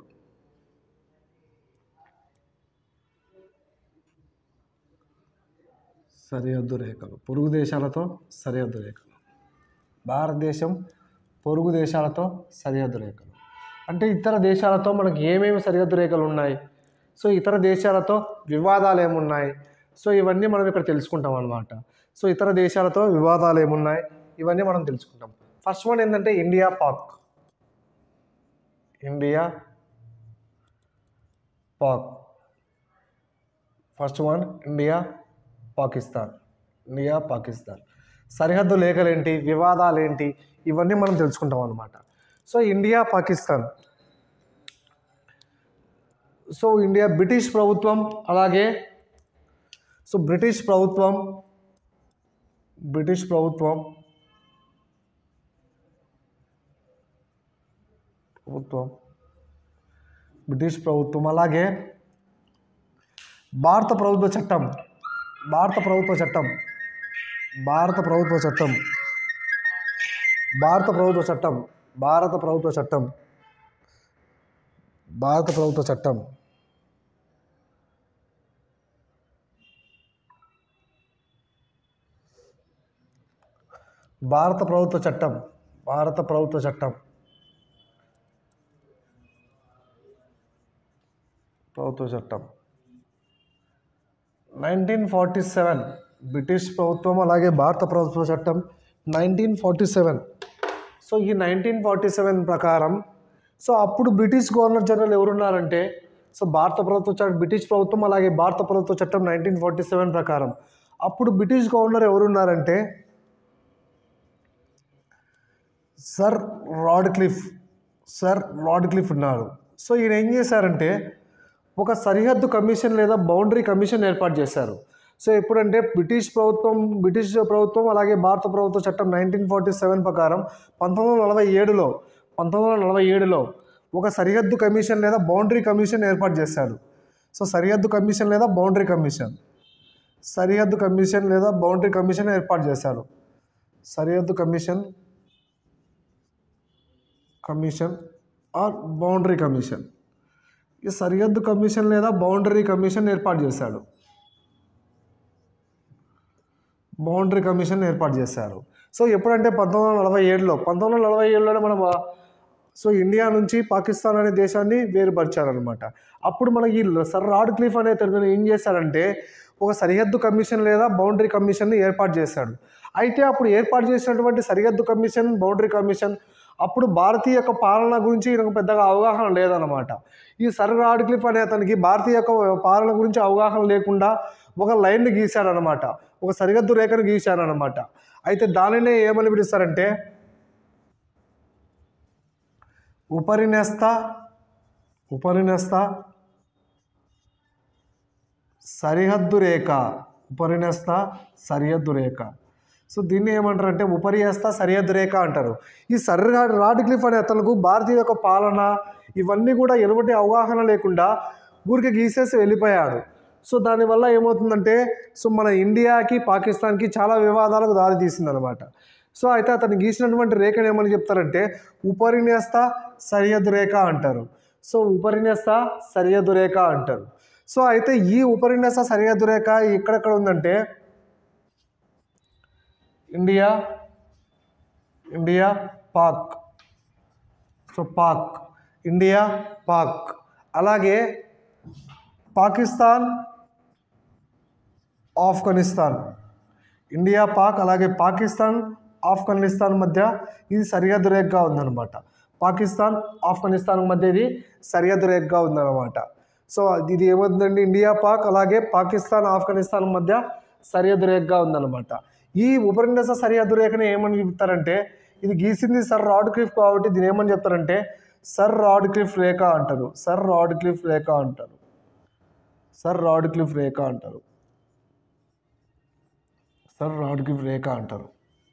సరిహద్దు రేఖలు పొరుగు దేశాలతో సరిహద్దు రేఖలు భారతదేశం పొరుగు దేశాలతో సరిహద్దు రేఖలు అంటే ఇతర దేశాలతో మనకి ఏమేమి సరిహద్దు రేఖలు ఉన్నాయి సో ఇతర దేశాలతో వివాదాలు ఏమున్నాయి సో ఇవన్నీ మనం ఇక్కడ తెలుసుకుంటాం అనమాట సో ఇతర దేశాలతో వివాదాలు ఏమున్నాయి ఇవన్నీ మనం తెలుసుకుంటాం ఫస్ట్ వన్ ఏంటంటే India Pak India Pak first one India Pakistan India Pakistan సరిహద్దు లేఖలేంటి వివాదాలు ఏంటి ఇవన్నీ మనం తెలుసుకుంటాం అనమాట so India Pakistan so India British ప్రభుత్వం అలాగే సో బ్రిటిష్ ప్రభుత్వం బ్రిటిష్ ప్రభుత్వం ప్రభుత్వం బ్రిటిష్ ప్రభుత్వం అలాగే భారత ప్రభుత్వ చట్టం భారత ప్రభుత్వ చట్టం భారత ప్రభుత్వ చట్టం భారత ప్రభుత్వ చట్టం భారత ప్రభుత్వ చట్టం భారత ప్రభుత్వ చట్టం భారత ప్రభుత్వ చట్టం భారత ప్రభుత్వ చట్టం ప్రభుత్వ చట్టం నైన్టీన్ ఫార్టీ సెవెన్ బ్రిటిష్ ప్రభుత్వం అలాగే భారత ప్రభుత్వ చట్టం నైన్టీన్ ఫార్టీ సెవెన్ సో ఈ నైన్టీన్ ఫార్టీ సెవెన్ ప్రకారం సో అప్పుడు బ్రిటిష్ గవర్నర్ జనరల్ ఎవరున్నారంటే సో భారత ప్రభుత్వ చట్టం బ్రిటిష్ ప్రభుత్వం అలాగే భారత ప్రభుత్వ చట్టం నైన్టీన్ ఫార్టీ సెవెన్ ప్రకారం అప్పుడు బ్రిటిష్ గవర్నర్ ఎవరున్నారంటే sir Radcliffe sir Radcliffe ఉన్నారు సో ఈయన ఏం చేశారంటే ఒక సరిహద్దు కమిషన్ లేదా బౌండరీ కమిషన్ ఏర్పాటు చేశారు సో ఎప్పుడంటే బ్రిటిష్ ప్రభుత్వం బ్రిటిష్ ప్రభుత్వం అలాగే భారత ప్రభుత్వ చట్టం నైన్టీన్ ఫార్టీ సెవెన్ ప్రకారం పంతొమ్మిది వందల నలభై ఏడులో పంతొమ్మిది వందల నలభై ఏడులో ఒక సరిహద్దు కమిషన్ లేదా బౌండరీ కమిషన్ ఏర్పాటు చేశాడు సో సరిహద్దు కమిషన్ లేదా బౌండరీ కమిషన్ సరిహద్దు కమిషన్ లేదా బౌండరీ కమిషన్ ఏర్పాటు చేశారు సరిహద్దు commission commission or boundary commission ఈ సరిహద్దు కమిషన్ లేదా బౌండరీ కమిషన్ ఏర్పాటు చేశాడు బౌండరీ కమిషన్ ఏర్పాటు చేశారు సో ఎప్పుడంటే పంతొమ్మిది వందల నలభై ఏడులో పంతొమ్మిది వందల నలభై ఏడులోనే మనం ఆ, సో ఇండియా నుంచి పాకిస్తాన్ అనే దేశాన్ని వేరుపరిచారనమాట అప్పుడు మనకి ఈ సర్ రాడ్ క్లిఫ్ అనే అతను ఏం చేశారంటే ఒక సరిహద్దు కమిషన్ లేదా బౌండరీ కమిషన్ని ఏర్పాటు చేశాడు అయితే అప్పుడు ఏర్పాటు చేసినటువంటి సరిహద్దు కమిషన్ బౌండరీ కమిషన్ అప్పుడు భారతీయ యొక్క పాలన గురించి ఈయనకు పెద్దగా అవగాహన లేదనమాట ఈ సర్ రాడ్ క్లిఫ్ అనే అతనికి భారతీయ యొక్క పాలన గురించి అవగాహన లేకుండా ఒక లైన్ని గీశాడనమాట ఒక సరిహద్దు రేఖను గీశాడనమాట అయితే దానినే ఏమని పిలుస్తారంటే ఉపరినేస్త ఉపరినేస్త సరిహద్దు రేఖ ఉపరినేస్త సరిహద్దు రేఖ సో దీన్ని ఏమంటారు అంటే ఉపరినేస్త సరిహద్దు రేఖ అంటారు ఈ సర్ రాడ్ క్లిఫ్ అనే అతనికి భారతీయ యొక్క పాలన ఇవన్నీ కూడా ఎటువంటి అవగాహన లేకుండా ఊరికి గీసేసి వెళ్ళిపోయాడు సో దానివల్ల ఏమవుతుందంటే సో మన ఇండియాకి పాకిస్తాన్కి చాలా వివాదాలకు దారితీసిందనమాట సో అయితే అతను గీసినటువంటి రేఖను ఏమని చెప్తారంటే ఉపరిన్యస్త సరిహద్దు రేఖ అంటారు సో ఉపరిన్యస్త సరిహద్దు రేఖ అంటారు సో అయితే ఈ ఉపరిన్యస్త సరిహద్దు రేఖ ఎక్కడెక్కడ ఉందంటే India India Pak so Pak India Pak అలాగే పాకిస్తాన్ ఆఫ్ఘనిస్తాన్ ఇండియా పాక్ అలాగే పాకిస్తాన్ ఆఫ్ఘనిస్తాన్ మధ్య ఇది సరిహద్దు రేఖగా ఉందన్నమాట పాకిస్తాన్ ఆఫ్ఘనిస్తాన్ మధ్య ఇది సరిహద్దు రేఖగా ఉందన్నమాట సో ఇది ఏమవుతుందండి ఇండియా పాక్ అలాగే పాకిస్తాన్ ఆఫ్ఘనిస్తాన్ మధ్య సరిహద్దు రేఖగా ఉందన్నమాట ఈ ఉపరిన్యాస సరిహద్దు రేఖని ఏమని చెప్తారంటే ఇది గీసింది సర్ రాడ్ క్లిఫ్ కాబట్టి దీని ఏమని చెప్తారంటే సర్ రాడ్ క్లిఫ్ రేఖ అంటారు సర్ రాడ్ క్లిఫ్ రేఖ అంటారు సర్ రాడ్ క్లిఫ్ రేఖ అంటారు సర్ రాడ్ క్లిఫ్ రేఖ అంటారు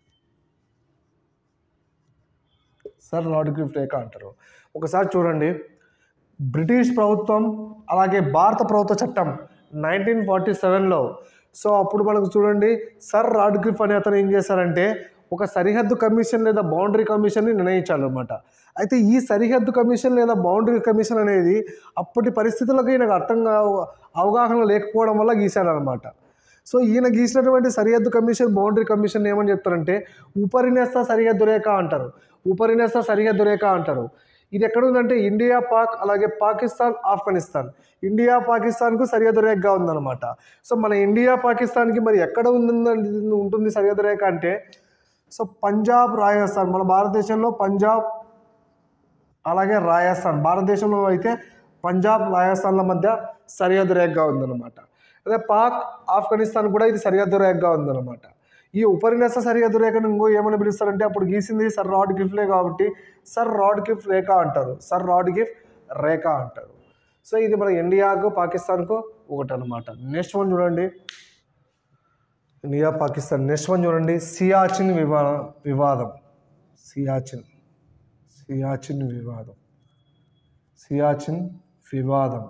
సర్ రాడ్ క్లిఫ్ రేఖ అంటారు ఒకసారి చూడండి బ్రిటిష్ ప్రభుత్వం అలాగే భారత ప్రభుత్వ చట్టం నైన్టీన్ ఫార్టీ సెవెన్లో సో అప్పుడు మనకు చూడండి సర్ రాడ్క్లిఫ్ అనే అతను ఏం చేశారంటే ఒక సరిహద్దు కమిషన్ లేదా బౌండరీ కమిషన్ని నిర్ణయించాలన్నమాట అయితే ఈ సరిహద్దు కమిషన్ లేదా బౌండరీ కమిషన్ అనేది అప్పటి పరిస్థితులకు ఈయనకు అర్థం కా అవగాహన లేకపోవడం వల్ల గీశాడనమాట సో ఈయన గీసినటువంటి సరిహద్దు కమిషన్ బౌండరీ కమిషన్ ఏమని చెప్తారంటే ఉపరిన్యస్త సరిహద్దు రేఖ అంటారు ఉపరిన్యస్త సరిహద్దు రేఖ అంటారు ఇది ఎక్కడ ఉందంటే ఇండియా పాక్ అలాగే పాకిస్తాన్ ఆఫ్ఘనిస్తాన్ ఇండియా పాకిస్తాన్కు సరిహద్దు రేఖగా ఉందన్నమాట సో మన ఇండియా పాకిస్తాన్కి మరి ఎక్కడ ఉందండి ఉంటుంది సరిహద్దు రేఖ అంటే సో పంజాబ్ రాజస్థాన్ మన భారతదేశంలో పంజాబ్ అలాగే రాజస్థాన్ భారతదేశంలో అయితే పంజాబ్ రాజస్థాన్ల మధ్య సరిహద్దు రేఖగా ఉందన్నమాట అదే పాక్ ఆఫ్ఘనిస్తాన్ కూడా ఇది సరిహద్దు రేఖగా ఉందన్నమాట ఈ ఉపరిన్యాస సరిహద్దు రేఖను ఇంకో ఏమని పిలుస్తారంటే అప్పుడు గీసింది సర్ రాడ్ గిఫ్లే కాబట్టి సర్ రాడ్ గిఫ్ట్ రేఖ అంటారు సర్ రాడ్ గిఫ్ట్ రేఖ అంటారు సో ఇది మన ఇండియాకు పాకిస్తాన్కు ఒకటి అనమాట నెక్స్ట్ వన్ చూడండి ఇండియా పాకిస్తాన్ నెక్స్ట్ వన్ చూడండి సియాచిన్ వివా వివాదం సియాచిన్ సియాచిన్ వివాదం సియాచిన్ వివాదం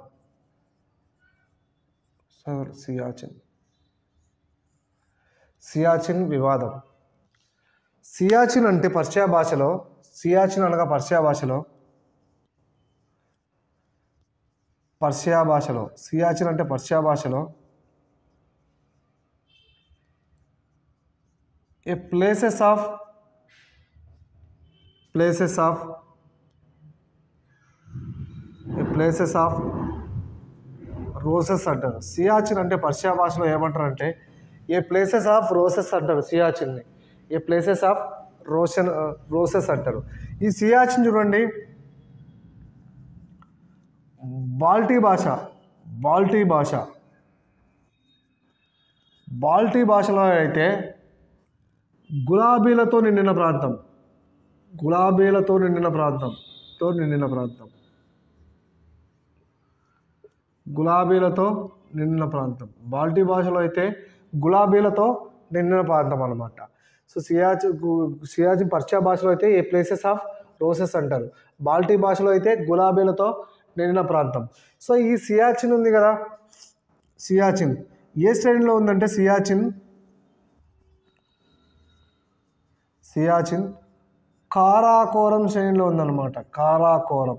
సార్ సియాచిన్ సియాచిన్ వివాదం సియాచిన్ అంటే పర్షియా భాషలో సియాచిన్ అనగా పర్షియా భాషలో పర్షియా భాషలో సియాచిన్ అంటే పర్షియా భాషలో a places of places of a places of roses అంటారు సియాచిన్ అంటే పర్షియా భాషలో ఏమంటారు అంటే ఏ ప్లేసెస్ ఆఫ్ రోసెస్ అంటారు సియాచిన్ని ఏ ప్లేసెస్ ఆఫ్ రోషన్ రోసెస్ అంటారు ఈ సియాచిన్ చూడండి బాల్టీ భాష బాల్టీ భాష బాల్టీ భాషలో అయితే గులాబీలతో నిండిన ప్రాంతం గులాబీలతో నిండిన ప్రాంతంతో నిండిన ప్రాంతం గులాబీలతో నిండిన ప్రాంతం బాల్టీ భాషలో అయితే గులాబీలతో నిండిన ప్రాంతం అనమాట సో సియాచి సియాచి పర్షియా భాషలో అయితే ఏ ప్లేసెస్ ఆఫ్ రోసెస్ అంటారు బాల్టీ భాషలో అయితే గులాబీలతో నిండిన ప్రాంతం సో ఈ సియాచిన్ ఉంది కదా సియాచిన్ ఏ శ్రేణిలో ఉందంటే సియాచిన్ సియాచిన్ కారాకోరం శ్రేణిలో ఉందన్నమాట కారాకోరం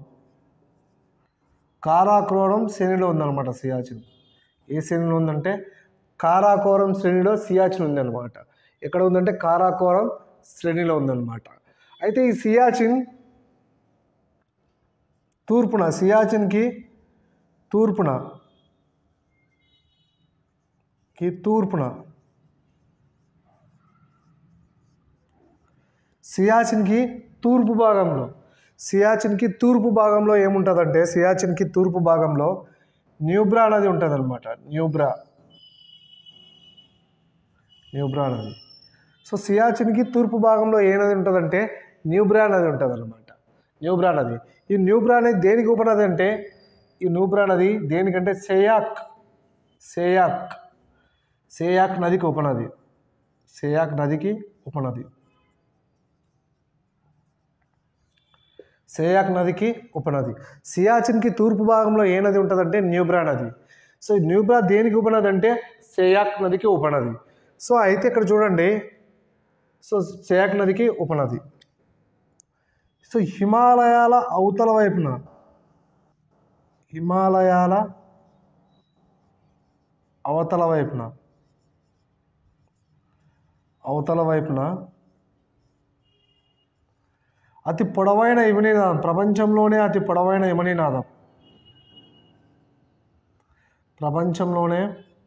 కారాకోరం శ్రేణిలో ఉందన్నమాట సియాచిన్ ఏ శ్రేణిలో ఉందంటే కారాకోరం శ్రేణిలో సియాచిన్ ఉందన్నమాట ఎక్కడ ఉందంటే కారాకోరం శ్రేణిలో ఉందన్నమాట అయితే ఈ సియాచిన్ తూర్పున సియాచిన్కి తూర్పున కి తూర్పున సియాచిన్కి తూర్పు భాగంలో సియాచిన్కి తూర్పు భాగంలో ఏముంటుందంటే సియాచిన్కి తూర్పు భాగంలో న్యూబ్రా నది ఉంటుంది అనమాట న్యూబ్రా న్యూబ్రా నది సో సియాచిన్కి తూర్పు భాగంలో ఏ నది ఉంటుందంటే న్యూబ్రా నది ఉంటుంది అనమాట న్యూబ్రా నది ఈ న్యూబ్రా నది దేనికి ఉపనది అంటే ఈ న్యూబ్రా నది దేనికంటే సేయాక్ సేయాక్ సేయాక్ నదికి ఉపనది సేయాక్ నదికి ఉపనది సేయాక్ నదికి ఉపనది సియాచిన్కి తూర్పు భాగంలో ఏ నది ఉంటుందంటే న్యూబ్రా నది సో ఈ న్యూబ్రా దేనికి ఉపనది అంటే సేయాక్ నదికి ఉపనది సో అయితే ఇక్కడ చూడండి సో సేయాక్ నదికి ఉపనది సో హిమాలయాల అవతల వైపున హిమాలయాల అవతల వైపున అవతల వైపున అతి పొడవైన హిమనీనాదం ప్రపంచంలోనే అతి పొడవైన హిమనీనాదం ప్రపంచంలోనే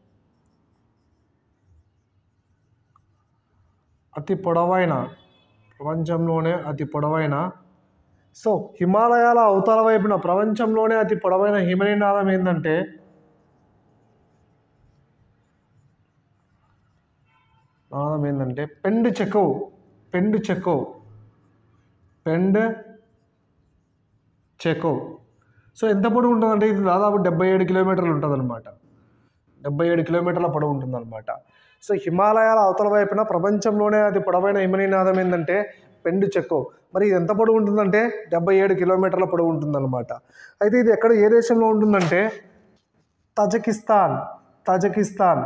అతి పొడవైన ప్రపంచంలోనే అతి పొడవైన సో హిమాలయాల అవతల వైపున ప్రపంచంలోనే అతి పొడవైన హిమనీనాదం ఏంటంటే నాదం ఏంటంటే పెండు చెక్కవు పెండు చెక్కవు పెండ్ చెక్కవు సో ఎంత పొడవు ఉంటుందంటే ఇది దాదాపు డెబ్బై ఏడు కిలోమీటర్లు ఉంటుంది అనమాట డెబ్బై ఏడు కిలోమీటర్ల పొడవు ఉంటుంది అనమాట సో హిమాలయాల అవతల వైపున ప్రపంచంలోనే అది పొడవైన హిమనీనాదం ఏంటంటే పెండు చెక్కో మరి ఇది ఎంత పొడవు ఉంటుందంటే డెబ్బై ఏడు కిలోమీటర్ల పొడవు ఉంటుందన్నమాట అయితే ఇది ఎక్కడ ఏ దేశంలో ఉంటుందంటే తజకిస్తాన్ తజకిస్తాన్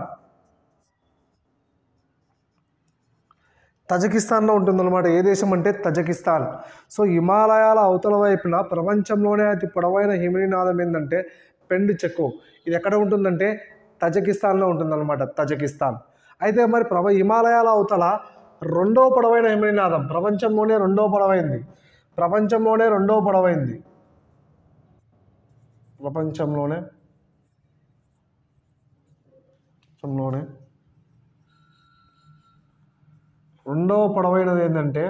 తజకిస్తాన్లో ఉంటుందన్నమాట ఏ దేశం అంటే తజకిస్తాన్ సో హిమాలయాల అవతల వైపున ప్రపంచంలోనే అతి పొడవైన హిమనీనాదం ఏంటంటే పెండు చెక్కు ఇది ఎక్కడ ఉంటుందంటే తజకిస్తాన్లో ఉంటుందన్నమాట తజకిస్తాన్ అయితే మరి ప్రభ హిమాలయాల అవతల రెండో పొడవైన హిమనీనాదం ప్రపంచంలోనే రెండో పొడవైంది ప్రపంచంలోనే రెండో పొడవైంది ప్రపంచంలోనే ప్రపంచంలోనే రెండవ పొడవైనది ఏంటంటే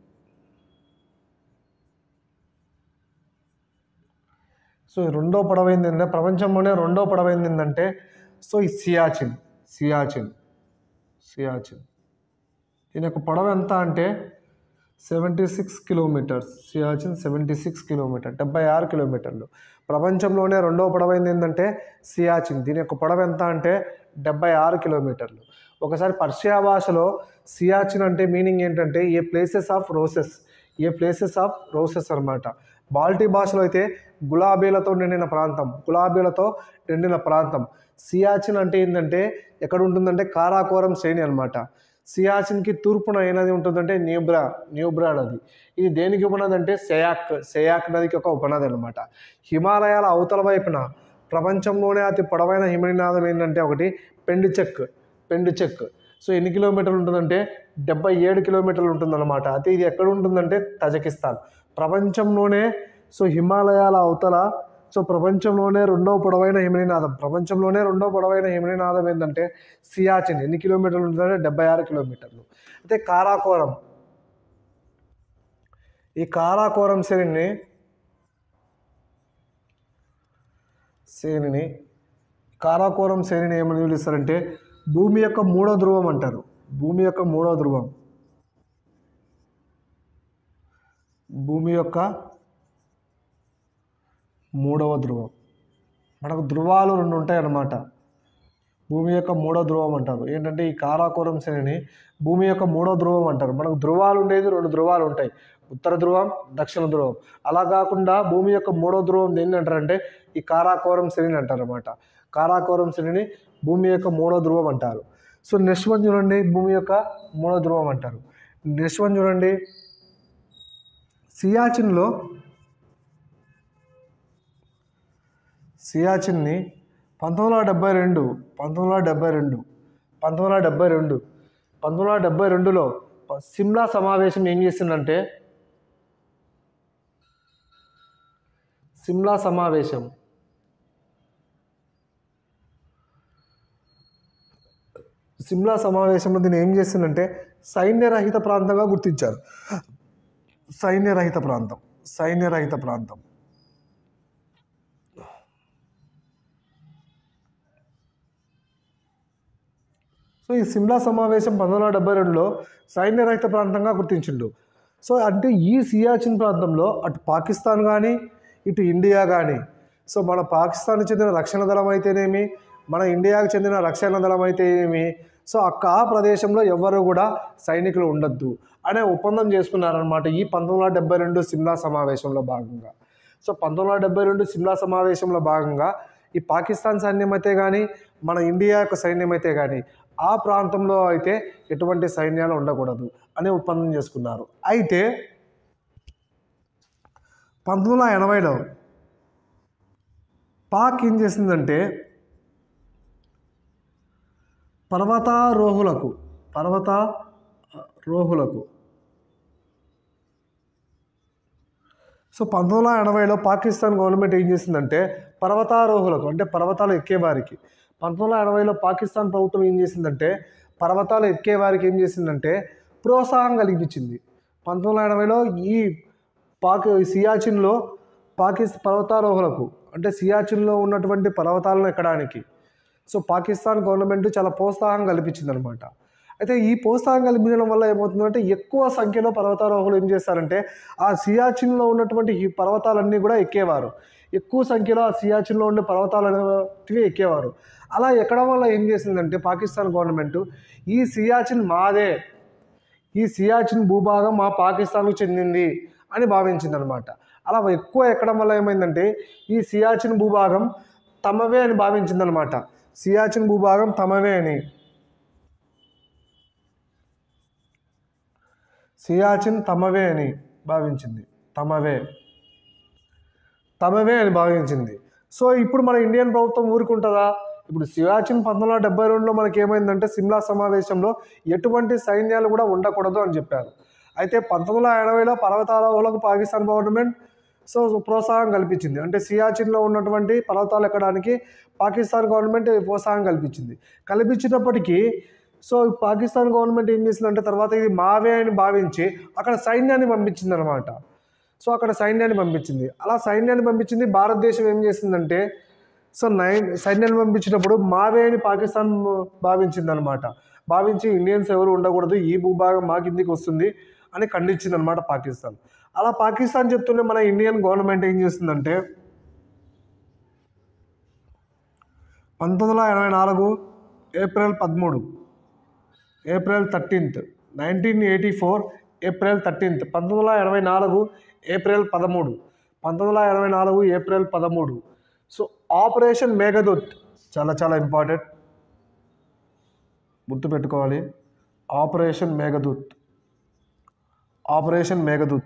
సో ఈ రెండో పొడవైంది ఏంటంటే ప్రపంచంలోనే రెండో పొడవైంది ఏంటంటే సో ఈ సియాచిన్ సియాచిన్ సియాచిన్ దీని యొక్క పొడవు ఎంత అంటే seventy six kilometres Siachen seventy six kilometre డెబ్బై ఆరు కిలోమీటర్లు ప్రపంచంలోనే రెండవ పొడవైంది ఏంటంటే సియాచిన్ దీని యొక్క పొడవు ఎంత అంటే డెబ్బై ఆరు కిలోమీటర్లు ఒకసారి పర్షియా భాషలో సియాచిన్ అంటే మీనింగ్ ఏంటంటే a places of roses a places of roses అనమాట బాల్టీ భాషలో అయితే గులాబీలతో నిండిన ప్రాంతం గులాబీలతో నిండిన ప్రాంతం సియాచిన్ అంటే ఏంటంటే ఎక్కడ ఉంటుందంటే కారాకోరం శ్రేణి అనమాట సియాచిన్కి తూర్పున ఏ నది ఉంటుందంటే న్యూబ్రా న్యూబ్రా నది ఇది దేనికి ఉపనది అంటే సెయాక్ సెయాక్ నదికి ఒక ఉపనది అనమాట హిమాలయాల అవతల వైపున ప్రపంచంలోనే అతి పొడవైన హిమనీనాదం ఏంటంటే ఒకటి Fedchenko Fedchenko so ఎన్ని కిలోమీటర్లు ఉంటుందంటే డెబ్బై ఏడు కిలోమీటర్లు ఉంటుందన్నమాట అయితే ఇది ఎక్కడ ఉంటుందంటే తజకిస్తాన్ ప్రపంచంలోనే సో హిమాలయాల అవతల సో ప్రపంచంలోనే రెండవ పొడవైన హిమనీనాదం ప్రపంచంలోనే రెండవ పొడవైన హిమనీనాదం ఏంటంటే సియాచిన్ ఎన్ని కిలోమీటర్లు ఉంటుందంటే డెబ్బై ఆరు కిలోమీటర్లు అయితే కారాకోరం ఈ కారాకోరం శ్రేణిని శ్రేణిని కారాకోరం శ్రేణిని ఏమని పిలుస్తారంటే భూమి యొక్క మూడో ధ్రువం అంటారు భూమి యొక్క మూడో ధ్రువం భూమి యొక్క మూడవ ధ్రువం మనకు ధ్రువాలు రెండు ఉంటాయి అన్నమాట భూమి యొక్క మూడో ధ్రువం అంటారు ఏంటంటే ఈ కారాకోరం శ్రేణిని భూమి యొక్క మూడో ధ్రువం అంటారు మనకు ధ్రువాలు ఉండేది రెండు ధ్రువాలు ఉంటాయి ఉత్తర ధ్రువం దక్షిణ ధ్రువం అలా కాకుండా భూమి యొక్క మూడో ధ్రువం దేన్ని అంటారంటే ఈ కారాకోరం శ్రేణిని అంటారు అనమాట కారాకోరం శ్రేణిని భూమి యొక్క మూడో ధ్రువం అంటారు సో నెక్స్ట్ వన్ చూడండి భూమి యొక్క మూడో ధ్రువం అంటారు నెక్స్ట్ వన్ చూడండి సియాచిన్లో సియాచిన్ని పంతొమ్మిది వందల డెబ్బై రెండు పంతొమ్మిది వందల డెబ్బై రెండు పంతొమ్మిది వందల డెబ్బై రెండు పంతొమ్మిది వందల డెబ్బై రెండులో ప- సిమ్లా సమావేశం ఏం చేసిందంటే సిమ్లా సమావేశం సిమ్లా సమావేశంలో దీన్ని ఏం చేసిందంటే సైన్యరహిత ప్రాంతంగా గుర్తించారు సైన్యరహిత ప్రాంతం సైన్యరహిత ప్రాంతం సో ఈ సిమ్లా సమావేశం పంతొమ్మిది వందల డెబ్బై రెండులో సైన్యరహిత ప్రాంతంగా గుర్తించిండు సో అంటే ఈ సియాచిన్ ప్రాంతంలో అటు పాకిస్తాన్ కానీ ఇటు ఇండియా కానీ సో మన పాకిస్తాన్కి చెందిన రక్షణ దళం అయితేనేమి మన ఇండియాకు చెందిన రక్షణ దళం అయితేనేమి సో అక్క ఆ ప్రదేశంలో ఎవ్వరు కూడా సైనికులు ఉండొద్దు అనే ఒప్పందం చేసుకున్నారనమాట ఈ పంతొమ్మిది వందల డెబ్బై రెండు సిమ్లా సమావేశంలో భాగంగా సో పంతొమ్మిది వందల డెబ్బై రెండు సిమ్లా సమావేశంలో భాగంగా ఈ పాకిస్తాన్ సైన్యం అయితే కానీ మన ఇండియా యొక్క సైన్యం అయితే కానీ ఆ ప్రాంతంలో అయితే ఎటువంటి సైన్యాలు ఉండకూడదు అనే ఒప్పందం చేసుకున్నారు అయితే పంతొమ్మిది వందల ఎనభైలో పాక్ ఏం చేసిందంటే పర్వతారోహులకు పర్వత రోహులకు సో పంతొమ్మిది వందల ఎనభైలో పాకిస్తాన్ గవర్నమెంట్ ఏం చేసిందంటే పర్వతారోహులకు అంటే పర్వతాలు ఎక్కేవారికి పంతొమ్మిది వందల ఎనభైలో పాకిస్తాన్ ప్రభుత్వం ఏం చేసిందంటే పర్వతాలు ఎక్కేవారికి ఏం చేసిందంటే ప్రోత్సాహం కలిగించింది పంతొమ్మిది వందల ఎనభైలో ఈ పాక్ సియాచిన్లో పాకిస్ పర్వతారోహులకు అంటే సియాచిన్లో ఉన్నటువంటి పర్వతాలను ఎక్కడానికి సో పాకిస్తాన్ గవర్నమెంట్ చాలా ప్రోత్సాహం కల్పించింది అనమాట అయితే ఈ ప్రోత్సాహం కల్పించడం వల్ల ఏమవుతుందంటే ఎక్కువ సంఖ్యలో పర్వతారోహులు ఏం చేస్తారంటే ఆ సియాచిన్లో ఉన్నటువంటి ఈ పర్వతాలన్నీ కూడా ఎక్కేవారు ఎక్కువ సంఖ్యలో ఆ సియాచిన్లో ఉండే పర్వతాలు అనేటివి ఎక్కేవారు అలా ఎక్కడం వల్ల ఏం చేసిందంటే పాకిస్తాన్ గవర్నమెంట్ ఈ సియాచిన్ మాదే ఈ సియాచిన్ భూభాగం మా పాకిస్తాన్కు చెందింది అని భావించింది అనమాట అలా ఎక్కువ ఎక్కడం వల్ల ఏమైందంటే ఈ సియాచిన్ భూభాగం తమవే అని భావించింది అనమాట సియాచిన్ భూభాగం తమవే అని సియాచిన్ తమవే అని భావించింది తమవే తమవే అని భావించింది సో ఇప్పుడు మన ఇండియన్ ప్రభుత్వం ఊరుకుంటుందా ఇప్పుడు సియాచిన్ పంతొమ్మిది వందల డెబ్బై రెండులో మనకి ఏమైందంటే సిమ్లా సమావేశంలో ఎటువంటి సైన్యాలు కూడా ఉండకూడదు అని చెప్పారు అయితే పంతొమ్మిది వందల ఎనభైలో పర్వతారోహులకు పాకిస్తాన్ గవర్నమెంట్ సో ప్రోత్సాహం కల్పించింది అంటే సియాచిన్లో ఉన్నటువంటి పర్వతాలు ఎక్కడానికి పాకిస్తాన్ గవర్నమెంట్ ప్రోత్సాహం కల్పించింది కల్పించినప్పటికీ సో పాకిస్తాన్ గవర్నమెంట్ ఏం చేసిందంటే తర్వాత ఇది మావే అని భావించి అక్కడ సైన్యాన్ని పంపించింది అనమాట సో అక్కడ సైన్యాన్ని పంపించింది అలా సైన్యాన్ని పంపించింది భారతదేశం ఏం చేసిందంటే సో నైన్ సైన్యాన్ని పంపించినప్పుడు మావే అని పాకిస్తాన్ భావించింది అనమాట భావించి ఇండియన్స్ ఎవరు ఉండకూడదు ఈ భూభాగం మా కిందికి వస్తుంది అని ఖండించింది అనమాట పాకిస్తాన్ అలా పాకిస్తాన్ చెప్తుంటే మన ఇండియన్ గవర్నమెంట్ ఏం చేస్తుందంటే పంతొమ్మిది వందల ఎనభై నాలుగు ఏప్రిల్ పదమూడు April thirteenth nineteen eighty four April thirteenth పంతొమ్మిది వందల ఎనభై నాలుగు ఏప్రిల్ పదమూడు పంతొమ్మిది వందల ఎనభై నాలుగు ఏప్రిల్ పదమూడు సో ఆపరేషన్ మేఘదూత్ చాలా చాలా ఇంపార్టెంట్ గుర్తుపెట్టుకోవాలి operation Meghdoot operation Meghdoot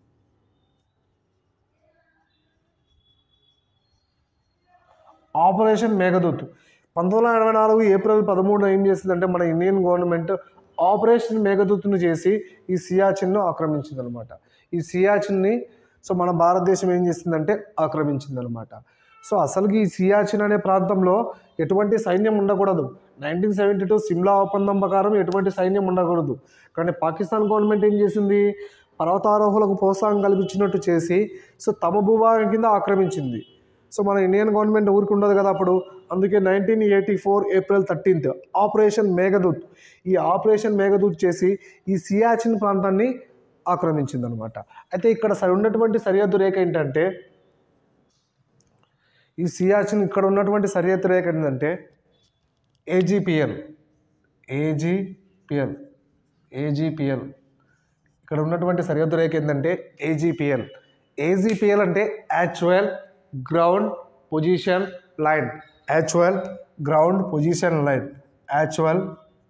operation Meghdoot పంతొమ్మిది వందల ఎనభై నాలుగు ఏప్రిల్ పదమూడున ఏం చేసిందంటే మన ఇండియన్ గవర్నమెంట్ ఆపరేషన్ మేఘదూత్ను చేసి ఈ సియాచిన్ను ఆక్రమించింది అనమాట ఈ సియాచిన్ని సో మన భారతదేశం ఏం చేసిందంటే ఆక్రమించింది అనమాట సో అసలుకి ఈ సియాచిన్ అనే ప్రాంతంలో ఎటువంటి సైన్యం ఉండకూడదు నైన్టీన్ సెవెంటీ టూ సిమ్లా ఒప్పందం ప్రకారం ఎటువంటి సైన్యం ఉండకూడదు కానీ పాకిస్తాన్ గవర్నమెంట్ ఏం చేసింది పర్వతారోహులకు ప్రోత్సాహం కల్పించినట్టు చేసి సో తమ భూభాగం కింద ఆక్రమించింది సో మన ఇండియన్ గవర్నమెంట్ ఊరికి ఉండదు కదా అప్పుడు అందుకే nineteen eighty four April thirteenth operation Meghdoot ఈ ఆపరేషన్ మేఘదూత్ చేసి ఈ సియాచిన్ ప్రాంతాన్ని ఆక్రమించింది అనమాట అయితే ఇక్కడ సరి ఉన్నటువంటి సరిహద్దు రేఖ ఏంటంటే ఈ సియాచిన్ ఇక్కడ ఉన్నటువంటి సరిహద్దు రేఖ ఏంటంటే ఏజీపీఎల్ ఏజీపీఎల్ ఏజీపీఎల్ ఇక్కడ ఉన్నటువంటి సరిహద్దు రేఖ ఏంటంటే ఏజీపీఎల్ ఏజీపీఎల్ అంటే actual ground position line actual ground position line actual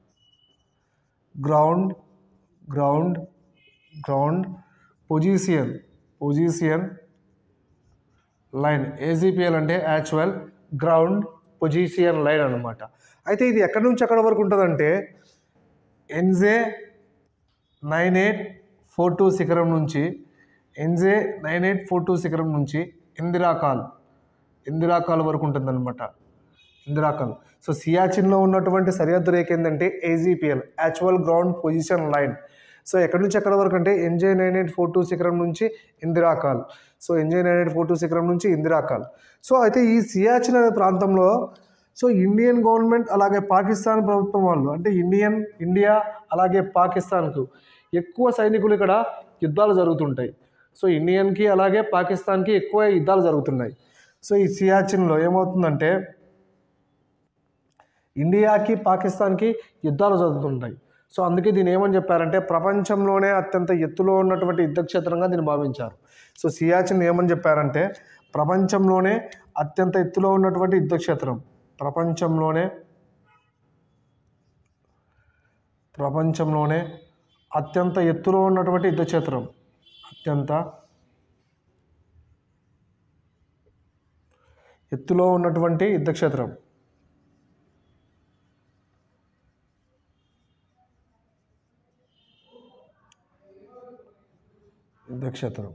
ground ground ground position position line AGPL అంటే యాక్చువల్ గ్రౌండ్ పొజిషన్ లైన్ అనమాట అయితే ఇది ఎక్కడి నుంచి ఎక్కడి వరకు ఉంటుందంటే NJ nine eight four two శిఖరం నుంచి NJ nine eight four two శిఖరం నుంచి ఇందిరాకాల్ ఇందిరాకాల్ వరకు ఉంటుందన్నమాట ఇందిరాకాల్ సో సియాచిన్లో ఉన్నటువంటి సరిహద్దు రేఖ ఏంటంటే AGPL actual ground position line so ఎక్కడి నుంచి ఎక్కడి వరకు అంటే NJ nine eight four two శిఖరం నుంచి Indira Col so NJ nine eight four two శిఖరం నుంచి ఇందిరాకాల్ సో అయితే ఈ సియాచిన్ అనే ప్రాంతంలో సో ఇండియన్ గవర్నమెంట్ అలాగే పాకిస్తాన్ ప్రభుత్వం వాళ్ళు అంటే ఇండియన్ ఇండియా అలాగే పాకిస్తాన్కు ఎక్కువ సైనికులు ఇక్కడ యుద్ధాలు జరుగుతుంటాయి సో ఇండియన్కి అలాగే పాకిస్తాన్కి ఎక్కువ యుద్ధాలు జరుగుతున్నాయి సో ఈ సియాచిన్లో ఏమవుతుందంటే ఇండియాకి పాకిస్తాన్కి యుద్ధాలు జరుగుతుంటాయి సో అందుకే దీన్ని ఏమని చెప్పారంటే ప్రపంచంలోనే అత్యంత ఎత్తులో ఉన్నటువంటి యుద్ధ క్షేత్రంగా దీన్ని భావించారు సో సియాచిన్ ఏమని చెప్పారంటే ప్రపంచంలోనే అత్యంత ఎత్తులో ఉన్నటువంటి యుద్ధ క్షేత్రం ప్రపంచంలోనే ప్రపంచంలోనే అత్యంత ఎత్తులో ఉన్నటువంటి యుద్ధ క్షేత్రం అత్యంత ఎత్తులో ఉన్నటువంటి యుద్ధ క్షేత్రం యుద్ధక్షేత్రం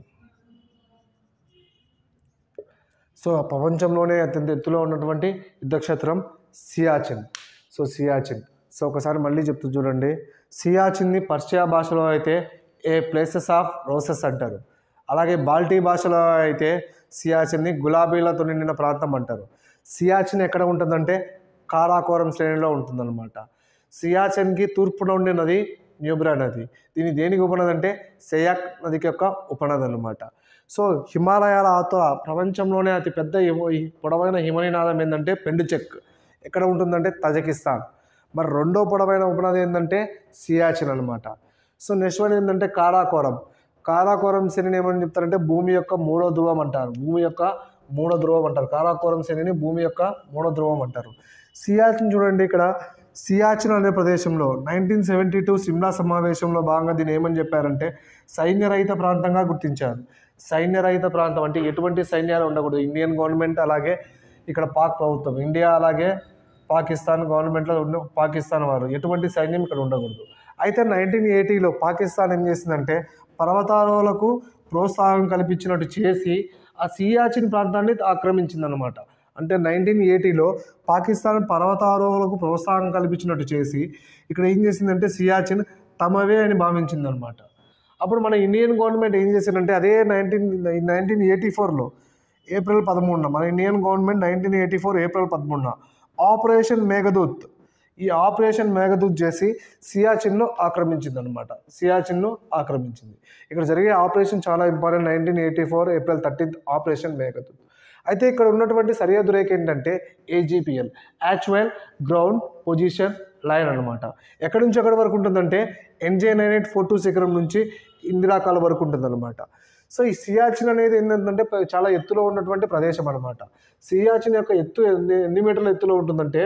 సో ప్రపంచంలోనే అత్యంత ఎత్తులో ఉన్నటువంటి యుద్ధక్షేత్రం సియాచిన్ సో సియాచిన్ సో ఒకసారి మళ్ళీ చెప్తూ చూడండి సియాచిన్ని పర్షియా భాషలో అయితే ఏ ప్లేసెస్ ఆఫ్ రోసెస్ అంటారు అలాగే బాల్టీ భాషలో అయితే సియాచిన్ని గులాబీలతో నిండిన ప్రాంతం అంటారు సియాచిన్ ఎక్కడ ఉంటుందంటే కారాకోరం శ్రేణిలో ఉంటుందన్నమాట సియాచిన్కి తూర్పున ఉండే నది న్యూబ్రా నది దీని దేనికి ఉపనది అంటే సెయాక్ నదికి యొక్క ఉపనది అనమాట సో హిమాలయాల ఆతో ప్రపంచంలోనే అతి పెద్ద హిమ- ఈ పొడవైన హిమనీనాదం ఏంటంటే పెండుచెక్ ఎక్కడ ఉంటుందంటే తజకిస్తాన్ మరి రెండో పొడవైన ఉపనది ఏంటంటే సియాచిన్ అనమాట సో నెక్స్ట్ వన్ ఏంటంటే కారాకోరం కారాకోరం శనిని ఏమని చెప్తారంటే భూమి యొక్క మూడో ధ్రువం అంటారు భూమి యొక్క మూడో ధ్రువం అంటారు కారాకోరం శనిని భూమి యొక్క మూడో ధ్రువం అంటారు సియాచిన్ చూడండి ఇక్కడ సియాచిన్ అనే ప్రదేశంలో నైన్టీన్ సెవెంటీ టూ సిమ్లా సమావేశంలో భాగంగా దీన్ని ఏమని చెప్పారంటే సైన్యరహిత ప్రాంతంగా గుర్తించారు సైన్యరహిత ప్రాంతం అంటే ఎటువంటి సైన్యాలు ఉండకూడదు ఇండియన్ గవర్నమెంట్ అలాగే ఇక్కడ పాక్ ప్రభుత్వం ఇండియా అలాగే పాకిస్తాన్ గవర్నమెంట్లో ఉన్న పాకిస్తాన్ వారు ఎటువంటి సైన్యం ఇక్కడ ఉండకూడదు అయితే నైన్టీన్ ఎయిటీలో పాకిస్తాన్ ఏం చేసిందంటే పర్వతారోహులకు ప్రోత్సాహం కల్పించినట్టు చేసి ఆ సియాచిన్ ప్రాంతాన్ని ఆక్రమించిందనమాట అంటే నైన్టీన్ ఎయిటీలో పాకిస్తాన్ పర్వతారోహులకు ప్రోత్సాహం కల్పించినట్టు చేసి ఇక్కడ ఏం చేసిందంటే సియాచిన్ తమవే అని భావించిందనమాట అప్పుడు మన ఇండియన్ గవర్నమెంట్ ఏం చేసిందంటే అదే నైన్టీన్ నైన్టీన్ ఎయిటీ ఫోర్లో ఏప్రిల్ పదమూడున మన Indian government nineteen eighty four ఏప్రిల్ పదమూడున ఆపరేషన్ మేఘదూత్ ఈ ఆపరేషన్ మేఘదూత్ చేసి సియాచిన్ను ఆక్రమించింది అనమాట సియాచిన్ను ఆక్రమించింది ఇక్కడ జరిగే ఆపరేషన్ చాలా important nineteen eighty four April thirteenth operation Meghdoot అయితే ఇక్కడ ఉన్నటువంటి సరిహద్దు రేఖ ఏంటంటే AGPL actual ground position line అనమాట ఎక్కడి నుంచి ఎక్కడి వరకు ఉంటుందంటే NJ nine eight four two శిఖరం నుంచి ఇందిరాకాల వరకు ఉంటుందన్నమాట సో ఈ సియాచిన్ అనేది ఏంటంటే ప- చాలా ఎత్తులో ఉన్నటువంటి ప్రదేశం అనమాట సియాచిన్ యొక్క ఎత్తు ఎన్ని ఎన్ని మీటర్ల ఎత్తులో ఉంటుందంటే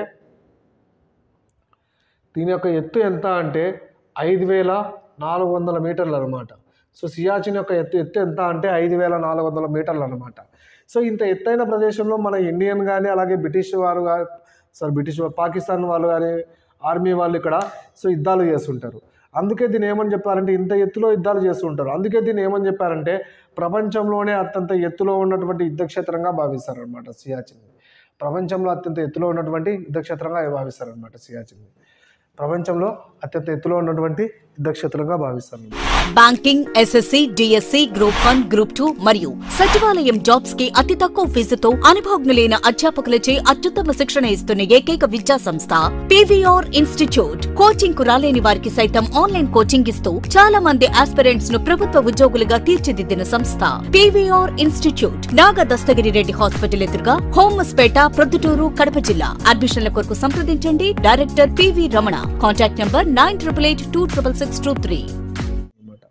దీని యొక్క ఎత్తు ఎంత అంటే ఐదు వేల నాలుగు వందల మీటర్లు అనమాట సో సియాచిన్ యొక్క ఎత్తు ఎత్తు ఎంత అంటే ఐదు వేల నాలుగు వందల మీటర్లు అనమాట సో ఇంత ఎత్తైన ప్రదేశంలో మన ఇండియన్ కానీ అలాగే బ్రిటిష్ వారు కానీ సారీ బ్రిటిష్ వా- పాకిస్తాన్ వాళ్ళు కానీ ఆర్మీ వాళ్ళు ఇక్కడ సో యుద్ధాలు చేస్తుంటారు అందుకే దీన్ని ఏమని చెప్పారంటే ఇంత ఎత్తులో యుద్ధాలు చేస్తుంటారు అందుకే దీన్ని ఏమని చెప్పారంటే ప్రపంచంలోనే అత్యంత ఎత్తులో ఉన్నటువంటి యుద్ధక్షేత్రంగా భావిస్తారు అనమాట సియాచిన్ ప్రపంచంలో అత్యంత ఎత్తులో ఉన్నటువంటి యుద్ధక్షేత్రంగా భావిస్తారు అనమాట సియాచిన్ ప్రపంచంలో అత్యంత ఎత్తులో ఉన్నటువంటి యుద్ధక్షేత్రంగా భావిస్తారు banking SSC DSC group one group two మరియు సచివాలయం జాబ్స్ కి అతి తక్కువ ఫీజుతో అనుభవజ్ఞులైన అధ్యాపకులచే అత్యుత్తమ శిక్షణ ఇస్తున్న ఏకైక విద్యా సంస్థ పీవీఆర్ ఇన్స్టిట్యూట్ కోచింగ్ కు రాలేని వారికి సైతం ఆన్లైన్ కోచింగ్ ఇస్తూ చాలా మంది ఆస్పిరెంట్స్ ను ప్రభుత్వ ఉద్యోగులుగా తీర్చిదిద్దిన సంస్థ PVR institute Naga Dastagiri Reddy hospital ఎదురుగా హోమస్పేట ప్రొద్దుటూరు కడప జిల్లా అడ్మిషన్ల కొరకు సంప్రదించండి director PV Ramana contact number nine triple eight two triple six two three అనమాట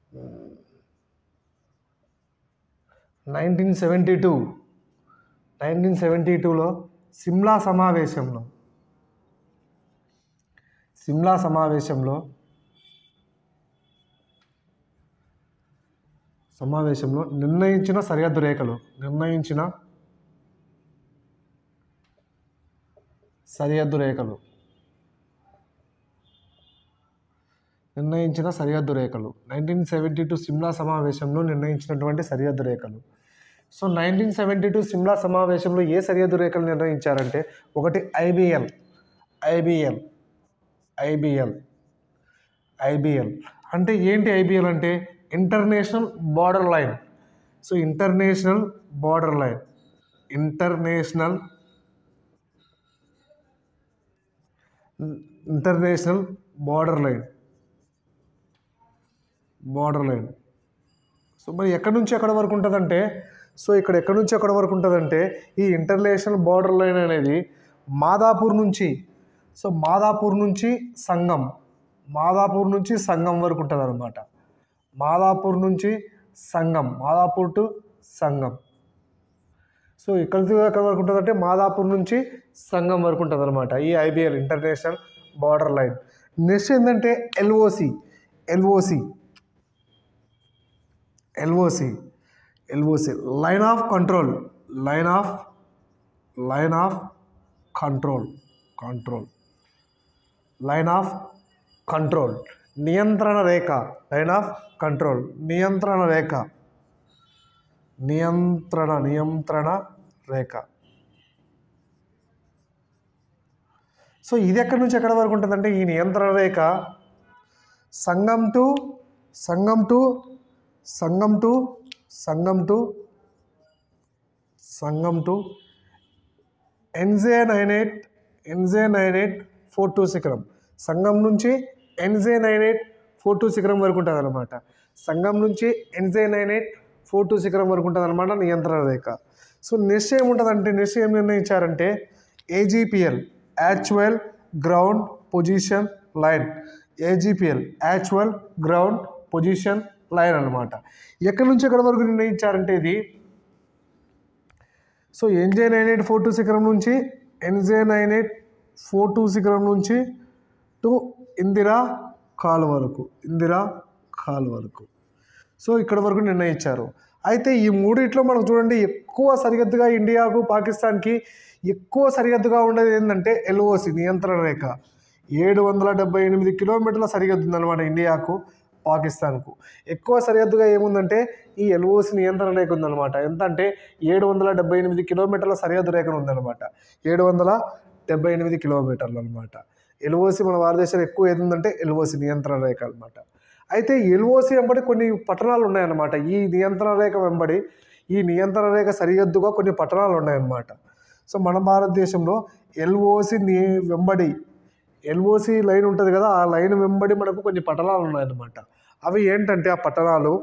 nineteen seventy two nineteen seventy టూలో సిమ్లా సమావేశంలో సిమ్లా సమావేశంలో సమావేశంలో నిర్ణయించిన సరిహద్దు రేఖలు నిర్ణయించిన సరిహద్దు రేఖలు నిర్ణయించిన సరిహద్దు రేఖలు నైన్టీన్ సెవెంటీ టూ సిమ్లా సమావేశంలో నిర్ణయించినటువంటి సరిహద్దు రేఖలు so nineteen seventy two Shimla సమావేశంలో ఏ సరిహద్దు రేఖలు నిర్ణయించారంటే ఒకటి ఐబిఎల్ ఐబిఎల్ ఐబిఎల్ ఐబిఎల్ అంటే ఏంటి ఐబిఎల్ అంటే international border line so international border line international international border line border line so మరి ఎక్కడి నుంచి ఎక్కడి వరకు ఉంటుందంటే సో ఇక్కడ ఎక్కడి నుంచి ఎక్కడి వరకు ఉంటుందంటే ఈ ఇంటర్నేషనల్ బార్డర్ లైన్ అనేది మాదాపూర్ నుంచి సో మాదాపూర్ నుంచి సంగం మాదాపూర్ నుంచి సంగం వరకు ఉంటుంది అనమాట మాదాపూర్ నుంచి సంగం మాదాపూర్ టు సంగం సో ఎక్కడి నుంచి ఎక్కడి వరకు ఉంటుందంటే మాదాపూర్ నుంచి సంగం వరకు ఉంటుంది అనమాట ఈ IBL international border line next ఏంటంటే LOC LOC LOC LOC line of control line of line of control control line of control నియంత్రణ రేఖ లైన్ ఆఫ్ కంట్రోల్ నియంత్రణ రేఖ నియంత్రణ నియంత్రణ రేఖ సో ఇది ఎక్కడి నుంచి ఎక్కడి వరకు ఉంటుందంటే ఈ నియంత్రణ రేఖ Sangam to Sangam to Sangam to Sangam to Sangam to NJ nine eight NJ nine eight four two శిఖరం సంగం నుంచి NJ nine eight four two శిఖరం వరకు ఉంటుంది అనమాట సంగం నుంచి NJ nine eight four two శిఖరం వరకు ఉంటుంది అనమాట నియంత్రణ రేఖ సో నెక్స్ట్ ఏముంటుందంటే నెక్స్ట్ ఏం నిర్ణయించారంటే AGPL actual ground position line AGPL actual ground position line అనమాట ఎక్కడి నుంచి ఎక్కడి వరకు నిర్ణయించారంటే ఇది so NJ nine eight four two శిఖరం నుంచి NJ nine eight four two శిఖరం నుంచి టు ఇందిరా కాల్ వరకు ఇందిరా కాల్ వరకు సో ఇక్కడ వరకు నిర్ణయించారు అయితే ఈ మూడిట్లో మనకు చూడండి ఎక్కువ సరిహద్దుగా ఇండియాకు పాకిస్తాన్కి ఎక్కువ సరిహద్దుగా ఉండేది ఏంటంటే ఎల్ఓసి నియంత్రణ రేఖ ఏడు వందల డెబ్బై ఎనిమిది కిలోమీటర్ల సరిహద్దు ఉందన్నమాట ఇండియాకు పాకిస్తాన్కు ఎక్కువ సరిహద్దుగా ఏముందంటే ఈ ఎల్ఓసి నియంత్రణ రేఖ ఉందన్నమాట ఎంత అంటే ఏడు వందల డెబ్బై ఎనిమిది కిలోమీటర్ల సరిహద్దు రేఖ ఉందన్నమాట ఏడు వందల డెబ్బై ఎనిమిది కిలోమీటర్లు అనమాట ఎల్ఓసి మన భారతదేశంలో ఎక్కువ ఏది ఉందంటే ఎల్ఓసి నియంత్రణ రేఖ అనమాట అయితే ఎల్ఓసి వెంబడి కొన్ని పట్టణాలు ఉన్నాయన్నమాట ఈ నియంత్రణ రేఖ వెంబడి ఈ నియంత్రణ రేఖ సరిహద్దుగా కొన్ని పట్టణాలు ఉన్నాయన్నమాట సో మన భారతదేశంలో ఎల్ఓసి ని వెంబడి ఎల్ఓసి లైన్ ఉంటుంది కదా ఆ లైన్ వెంబడి మనకు కొన్ని పట్టణాలు ఉన్నాయన్నమాట అవి ఏంటంటే ఆ పట్టణాలు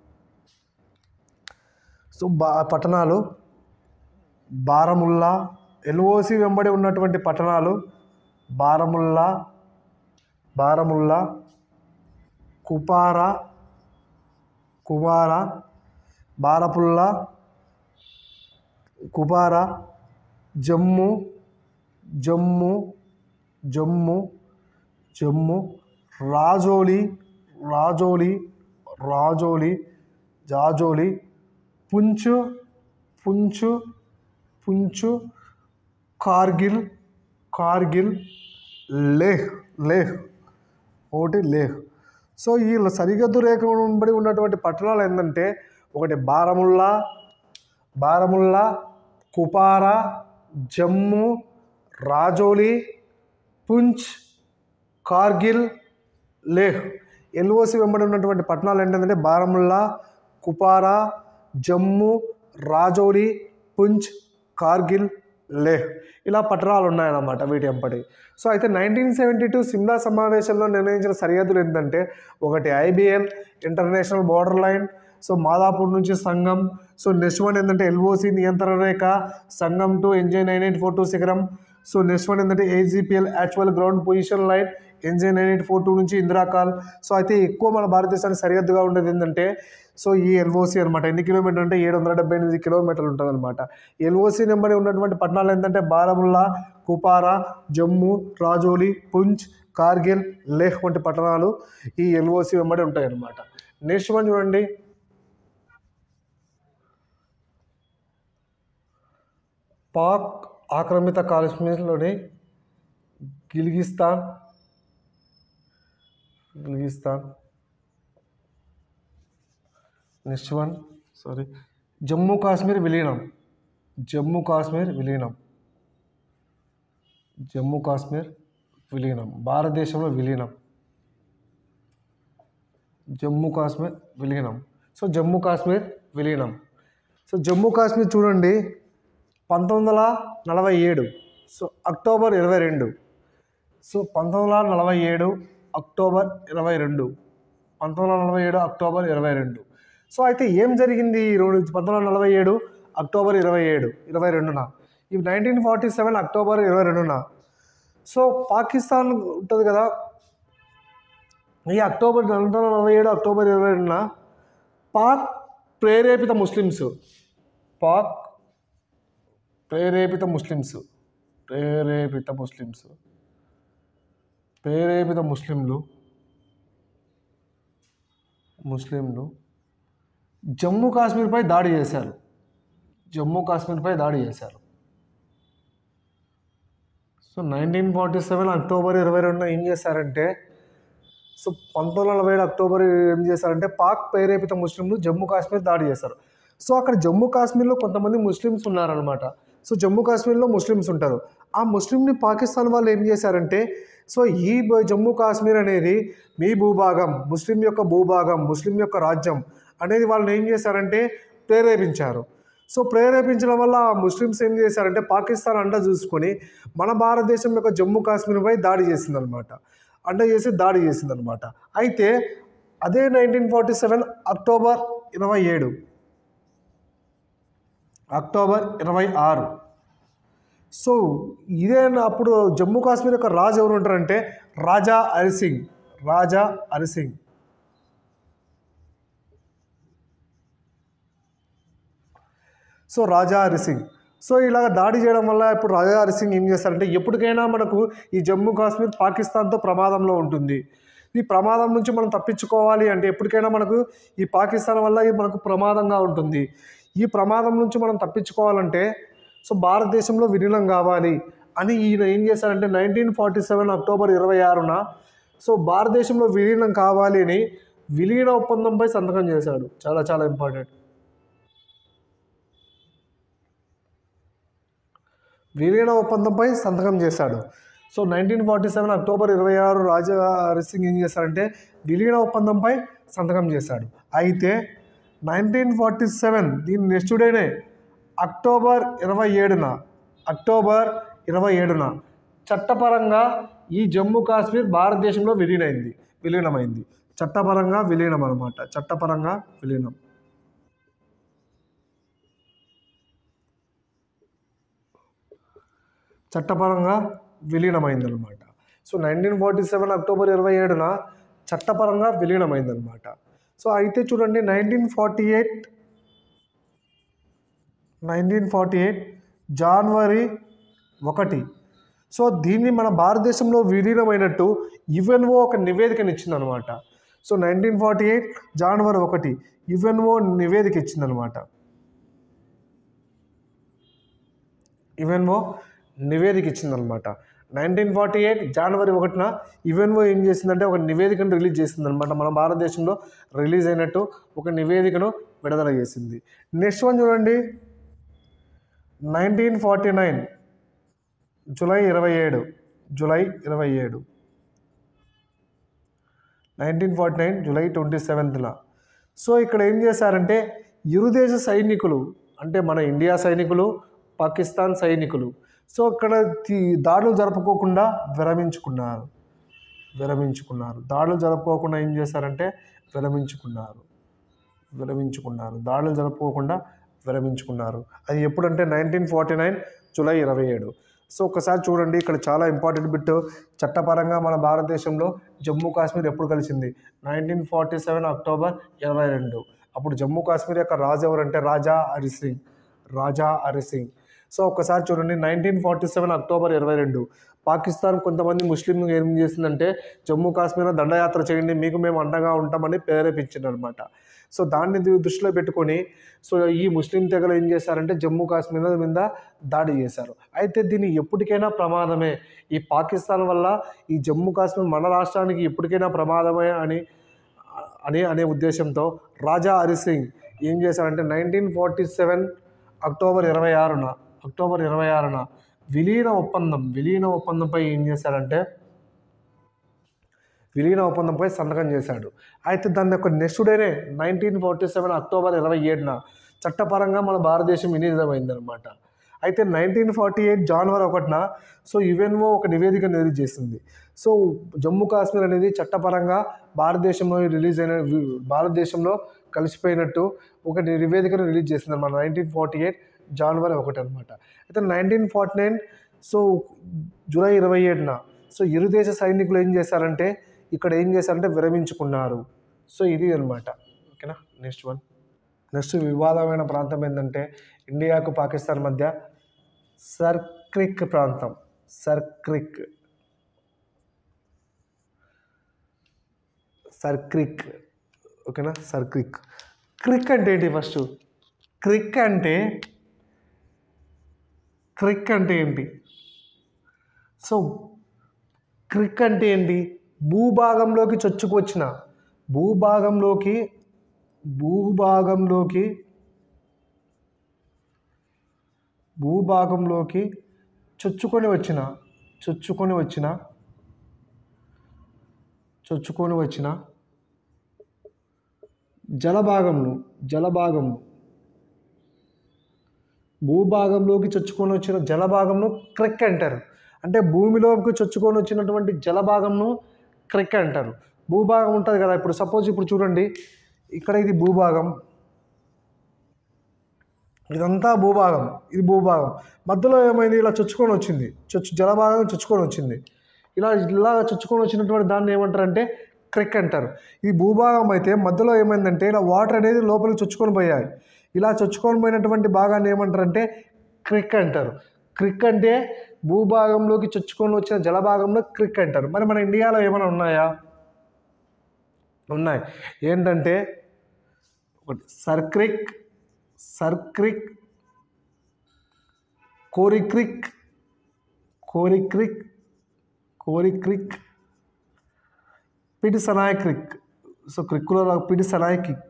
సో బా పట్టణాలు బారముల్లా ఎల్ఓసి వెంబడి ఉన్నటువంటి పట్టణాలు బారముల్లా బారముల్లా కుపారా కుమార బారపుల్లా కుపారా జమ్ము జమ్ము జమ్ము జమ్ము రాజోలి రాజోలి రాజోలి జాజోలి పుంచు పుంచు పుంచు కార్గిల్ కార్గిల్ లేహ్ లేహ్ ఒకటి లేహ్ సో ఈ సరిహద్దు రేఖ వెంబడి ఉన్నటువంటి పట్టణాలు ఏంటంటే ఒకటి బారముల్లా బారముల్లా కుపారా జమ్ము రాజోలి పుంచ్ కార్గిల్ లేహ్ ఎల్ఓసి వెంబడి ఉన్నటువంటి పట్టణాలు ఏంటంటే బారముల్లా కుపారా జమ్ము రాజౌరి పుంచ్ కార్గిల్ లేహ్ ఇలా పట్టణాలు ఉన్నాయన్నమాట వీటి వెంబడి సో అయితే నైన్టీన్ సెవెంటీ టూ సిమ్లా సమావేశంలో నిర్ణయించిన సరిహద్దులు ఏంటంటే ఒకటి IBL international border line so Madhapur నుంచి సంగం సో నెక్స్ట్ వన్ ఏంటంటే ఎల్ఓసి నియంత్రణ రేఖ Sangam to NJ nine eight four two శిఖరం సో నెక్స్ట్ వన్ ఏంటంటే AGPL actual ground position line NJ nine eight four two నుంచి ఇందిరాకాల్ సో అయితే ఎక్కువ మన భారతదేశానికి సరిహద్దుగా ఉండేది ఏంటంటే సో ఈ ఎల్ఓసి అనమాట ఎన్ని కిలోమీటర్లు అంటే ఏడు వందల డెబ్బై ఎనిమిది కిలోమీటర్లు ఉంటుంది అనమాట ఎల్ఓసి నెంబర్ ఉన్నటువంటి పట్టణాలు ఏంటంటే బారాముల్లా కుపారా జమ్మూ రాజోలి పుంచ్ కార్గిల్ లేహ్ వంటి పట్టణాలు ఈ ఎల్ఓసి వెంబడి ఉంటాయి అన్నమాట నెక్స్ట్ వన్ చూడండి పాక్ ఆక్రమిత కాశ్మీర్లోని గిల్గిస్తాన్ గిల్గిస్తాన్ next one sorry Jammu Kashmir విలీనం జమ్మూ కాశ్మీర్ విలీనం జమ్మూ కాశ్మీర్ విలీనం భారతదేశంలో విలీనం జమ్మూ కాశ్మీర్ విలీనం సో జమ్మూ కాశ్మీర్ విలీనం సో జమ్మూ కాశ్మీర్ చూడండి పంతొమ్మిది వందల నలభై ఏడు సో అక్టోబర్ ఇరవై రెండు సో పంతొమ్మిది వందల నలభై ఏడు అక్టోబర్ ఇరవై రెండు పంతొమ్మిది వందల నలభై ఏడు అక్టోబర్ ఇరవై రెండు సో అయితే ఏం జరిగింది ఈ రెండు పంతొమ్మిది వందల నలభై ఏడు అక్టోబర్ ఇరవై ఏడు ఇరవై రెండున ఇవి నైన్టీన్ ఫార్టీ సెవెన్ అక్టోబర్ ఇరవై రెండున సో పాకిస్తాన్ ఉంటుంది కదా ఈ అక్టోబర్ పంతొమ్మిది వందల నలభై ఏడు అక్టోబర్ ఇరవై రెండున పాక్ ప్రేరేపిత ముస్లిమ్స్ పాక్ ప్రేరేపిత ముస్లిమ్స్ ప్రేరేపిత ముస్లిమ్స్ ప్రేరేపిత ముస్లింలు ముస్లింలు జమ్మూ కాశ్మీర్పై దాడి చేశారు జమ్మూ కాశ్మీర్పై దాడి చేశారు so nineteen forty seven October ఇరవై రెండున ఏం చేశారంటే సో పంతొమ్మిది వందల నలభై ఏడు అక్టోబర్ ఏం చేశారంటే పాక్ ప్రేరేపిత ముస్లింలు జమ్మూ కాశ్మీర్ దాడి చేశారు సో అక్కడ జమ్మూ కాశ్మీర్లో కొంతమంది ముస్లిమ్స్ ఉన్నారనమాట సో జమ్మూ కాశ్మీర్లో ముస్లిమ్స్ ఉంటారు ఆ ముస్లింని పాకిస్తాన్ వాళ్ళు ఏం చేశారంటే సో ఈ బ- జమ్మూ కాశ్మీర్ అనేది మీ భూభాగం ముస్లిం యొక్క భూభాగం ముస్లిం యొక్క రాజ్యం అనేది వాళ్ళని ఏం చేశారంటే ప్రేరేపించారు సో ప్రేరేపించడం వల్ల ఆ ముస్లిమ్స్ ఏం చేశారంటే పాకిస్తాన్ అండ చూసుకొని మన భారతదేశం యొక్క జమ్మూ కాశ్మీర్పై దాడి చేసిందనమాట అండ చేసి దాడి చేసిందనమాట అయితే అదే నైన్టీన్ ఫార్టీ సెవెన్ అక్టోబర్ ఇరవై ఏడు అక్టోబర్ ఇరవై ఆరు సో ఇదే అప్పుడు జమ్మూ కాశ్మీర్ యొక్క రాజు ఎవరు ఉంటారంటే రాజా హరిసింగ్ రాజా హరిసింగ్ సో రాజా హరిసింగ్ సో ఇలాగ దాడి చేయడం వల్ల ఇప్పుడు రాజా హరిసింగ్ ఏం చేస్తారంటే ఎప్పటికైనా మనకు ఈ జమ్మూ కాశ్మీర్ పాకిస్తాన్తో ప్రమాదంలో ఉంటుంది ఈ ప్రమాదం నుంచి మనం తప్పించుకోవాలి అంటే ఎప్పటికైనా మనకు ఈ పాకిస్తాన్ వల్ల ఇది మనకు ప్రమాదంగా ఉంటుంది ఈ ప్రమాదం నుంచి మనం తప్పించుకోవాలంటే సో భారతదేశంలో విలీనం కావాలి అని ఈయన ఏం చేశారంటే నైన్టీన్ ఫార్టీ సెవెన్ అక్టోబర్ ఇరవై ఆరున సో భారతదేశంలో విలీనం కావాలి అని విలీన ఒప్పందంపై సంతకం చేశాడు చాలా చాలా ఇంపార్టెంట్ విలీన ఒప్పందంపై సంతకం చేశాడు so nineteen forty seven October ఇరవై ఆరు రాజా హరిసింగ్ ఏం చేశారంటే విలీన ఒప్పందంపై సంతకం చేశాడు అయితే నైన్టీన్ ఫార్టీ సెవెన్ దీని నెక్స్ట్ డేనే అక్టోబర్ ఇరవై ఏడున అక్టోబర్ ఇరవై ఏడున చట్టపరంగా ఈ జమ్మూ కాశ్మీర్ భారతదేశంలో విలీనమైంది విలీనమైంది చట్టపరంగా విలీనం అనమాట చట్టపరంగా విలీనం చట్టపరంగా విలీనమైందనమాట so nineteen forty seven October ఇరవై ఏడున చట్టపరంగా విలీనమైందనమాట సో అయితే చూడండి nineteen forty eight nineteen forty eight జనవరి ఒకటి సో దీన్ని మన భారతదేశంలో విలీనమైనట్టు యుఎన్ఓ ఒక నివేదికను ఇచ్చిందనమాట సో నైన్టీన్ ఫార్టీ ఎయిట్ జనవరి ఒకటి యుఎన్ఓ నివేదిక ఇచ్చిందనమాట యుఎన్ఓ నివేదిక ఇచ్చిందనమాట నైన్టీన్ ఫార్టీ ఎయిట్ జనవరి ఒకటిన యుఎన్ఓ ఏం చేసిందంటే ఒక నివేదికను రిలీజ్ చేసిందనమాట మన భారతదేశంలో రిలీజ్ అయినట్టు ఒక నివేదికను విడుదల చేసింది నెక్స్ట్ వన్ చూడండి నైన్టీన్ ఫార్టీ నైన్ జూలై ఇరవై ఏడు జూలై ఇరవై ఏడు nineteen forty nine July twenty సెవెంత్న సో ఇక్కడ ఏం చేశారంటే ఇరుదేశ సైనికులు అంటే మన ఇండియా సైనికులు పాకిస్తాన్ సైనికులు సో ఇక్కడ తి- దాడులు జరుపుకోకుండా విరమించుకున్నారు విరమించుకున్నారు దాడులు జరుపుకోకుండా ఏం చేశారంటే విరమించుకున్నారు విరమించుకున్నారు దాడులు జరుపుకోకుండా విరమించుకున్నారు అది ఎప్పుడంటే నైన్టీన్ ఫార్టీ నైన్ జూలై ఇరవై ఏడు సో ఒకసారి చూడండి ఇక్కడ చాలా ఇంపార్టెంట్ బిట్ చట్టపరంగా మన భారతదేశంలో జమ్మూ కాశ్మీర్ ఎప్పుడు కలిసింది నైన్టీన్ ఫార్టీ సెవెన్ అక్టోబర్ ఇరవై రెండు అప్పుడు జమ్మూ కాశ్మీర్ యొక్క రాజు ఎవరంటే రాజా హరి సింగ్ రాజా హరి సింగ్ సో ఒకసారి చూడండి నైన్టీన్ ఫార్టీ సెవెన్ అక్టోబర్ ఇరవై రెండు పాకిస్తాన్ కొంతమంది ముస్లింలు ఏం చేసిందంటే జమ్మూ కాశ్మీర్లో దండయాత్ర చేయండి మీకు మేము అండగా ఉంటామని ప్రేరేపించింది అనమాట సో దాన్ని ది- దృష్టిలో పెట్టుకొని సో ఈ ముస్లిం తెగలు ఏం చేశారంటే జమ్మూ కాశ్మీర్ మీద దాడి చేశారు అయితే దీన్ని ఎప్పటికైనా ప్రమాదమే ఈ పాకిస్తాన్ వల్ల ఈ జమ్మూ కాశ్మీర్ మన రాష్ట్రానికి ఎప్పటికైనా ప్రమాదమే అని అని అనే ఉద్దేశంతో రాజా హరి సింగ్ ఏం చేశారంటే నైన్టీన్ ఫార్టీ సెవెన్ అక్టోబర్ ఇరవై ఆరున అక్టోబర్ ఇరవై ఆరున విలీన ఒప్పందం విలీన ఒప్పందంపై ఏం చేశారంటే విలీన ఒప్పందంపై సంతకం చేశాడు అయితే దాని యొక్క నెక్స్ట్ డేనే నైన్టీన్ ఫార్టీ సెవెన్ అక్టోబర్ ఇరవై ఏడున చట్టపరంగా మన భారతదేశం విలీనమైందనమాట అయితే నైన్టీన్ ఫార్టీ ఎయిట్ జనవరి ఒకటిన సో యుఎన్ఓ ఒక నివేదిక రిలీజ్ చేసింది సో జమ్మూ కాశ్మీర్ అనేది చట్టపరంగా భారతదేశంలో రిలీజ్ అయిన భారతదేశంలో కలిసిపోయినట్టు ఒక నివేదికను రిలీజ్ చేసింది అనమాట నైన్టీన్ ఫార్టీ ఎయిట్ జనవరి ఒకటి అనమాట అయితే nineteen forty nine so July ఇరవై ఏడున సో ఇరు దేశ సైనికులు ఏం చేశారంటే ఇక్కడ ఏం చేశారంటే విరమించుకున్నారు సో ఇది అనమాట ఓకేనా నెక్స్ట్ వన్ నెక్స్ట్ వివాదమైన ప్రాంతం ఏంటంటే ఇండియాకు పాకిస్తాన్ మధ్య సర్క్రిక్ ప్రాంతం సర్క్రిక్ సర్క్రిక్ ఓకేనా సర్క్రిక్ క్రిక్ అంటే ఏంటి ఫస్ట్ క్రిక్ అంటే క్రిక్ అంటే ఏంటి సో క్రిక్ అంటే ఏంటి భూభాగంలోకి చొచ్చుకొచ్చిన భూభాగంలోకి భూభాగంలోకి భూభాగంలోకి చొచ్చుకొని వచ్చిన చొచ్చుకొని వచ్చిన చొచ్చుకొని వచ్చిన జలభాగంను జలభాగంను భూభాగంలోకి చొచ్చుకొని వచ్చిన జలభాగంను క్రెక్ అంటారు అంటే భూమిలోకి చొచ్చుకొని వచ్చినటువంటి జలభాగంను క్రెక్ అంటారు భూభాగం ఉంటుంది కదా ఇప్పుడు సపోజ్ ఇప్పుడు చూడండి ఇక్కడ ఇది భూభాగం ఇదంతా భూభాగం ఇది భూభాగం మధ్యలో ఏమైంది ఇలా చొచ్చుకొని వచ్చింది చొచ్చు జలభాగం చొచ్చుకొని వచ్చింది ఇలా ఇలా చొచ్చుకొని వచ్చినటువంటి దాన్ని ఏమంటారంటే క్రిక్ అంటారు ఇది భూభాగం అయితే మధ్యలో ఏమైందంటే ఇలా వాటర్ అనేది లోపలికి చొచ్చుకొని పోయాయి ఇలా చొచ్చుకొని పోయినటువంటి భాగాన్ని ఏమంటారంటే క్రిక్ అంటారు క్రిక్ అంటే భూభాగంలోకి చొచ్చుకొని వచ్చిన జలభాగంలో క్రిక్ అంటారు మరి మన ఇండియాలో ఏమైనా ఉన్నాయా ఉన్నాయి ఏంటంటే ఒకటి సర్క్రిక్ సర్క్రిక్ కోరిక్రిక్ కోరిక్రిక్ కోరిక్రిక్ పిడిసనాయ్ క్రిక్ సో క్రిక్కులో పిడిసనాయ్ క్రిక్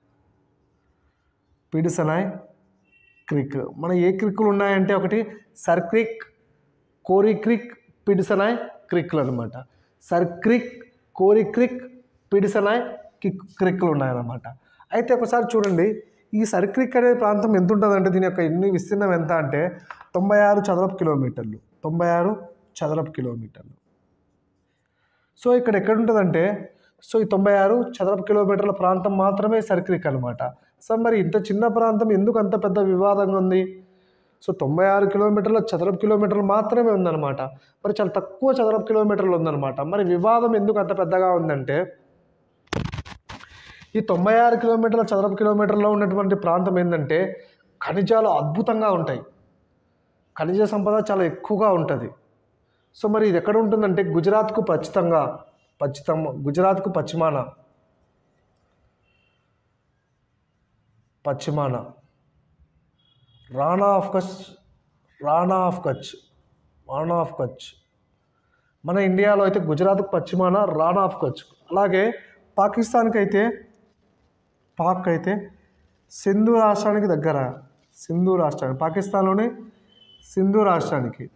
పిడిసనాయ్ క్రిక్ మన ఏ క్రిక్కులు ఉన్నాయంటే ఒకటి సర్క్రిక్ కోరిక్రిక్ పిడిసనాయ్ క్రిక్లు అనమాట సర్క్రిక్ కోరిక్రిక్ పిడిసనాయ్ కిక్ క్రిక్లు ఉన్నాయన్నమాట అయితే ఒకసారి చూడండి ఈ సర్క్రిక్ అనే ప్రాంతం ఎంత ఉంటుందంటే దీని యొక్క ఎన్ని విస్తీర్ణం ఎంత అంటే తొంభై ఆరు చదరపు కిలోమీటర్లు తొంభై ఆరు చదరపు కిలోమీటర్లు సో ఇక్కడ ఎక్కడ ఉంటుందంటే సో ఈ తొంభై ఆరు చదరపు కిలోమీటర్ల ప్రాంతం మాత్రమే సర్క్రిక్ అనమాట సో మరి ఇంత చిన్న ప్రాంతం ఎందుకు అంత పెద్ద వివాదంగా ఉంది సో తొంభై ఆరు కిలోమీటర్ల చదరపు కిలోమీటర్లు మాత్రమే ఉందన్నమాట మరి చాలా తక్కువ చదరపు కిలోమీటర్లు ఉందన్నమాట మరి వివాదం ఎందుకు అంత పెద్దగా ఉందంటే ఈ తొంభై ఆరు కిలోమీటర్ల చదరపు కిలోమీటర్లో ఉన్నటువంటి ప్రాంతం ఏంటంటే ఖనిజాలు అద్భుతంగా ఉంటాయి ఖనిజ సంపద చాలా ఎక్కువగా ఉంటుంది సో మరి ఇది ఎక్కడ ఉంటుందంటే గుజరాత్కు పచ్చితంగా పచ్చితం గుజరాత్కు పశ్చిమాన పశ్చిమాన Rann of Kutch Rann of Kutch Rann of Kutch మన ఇండియాలో అయితే గుజరాత్కు పశ్చిమాన రాణా ఆఫ్ కచ్ అలాగే పాకిస్తాన్కి అయితే పాక్ అయితే సింధు రాష్ట్రానికి దగ్గర సింధు రాష్ట్రానికి పాకిస్తాన్లోని సింధు రాష్ట్రానికి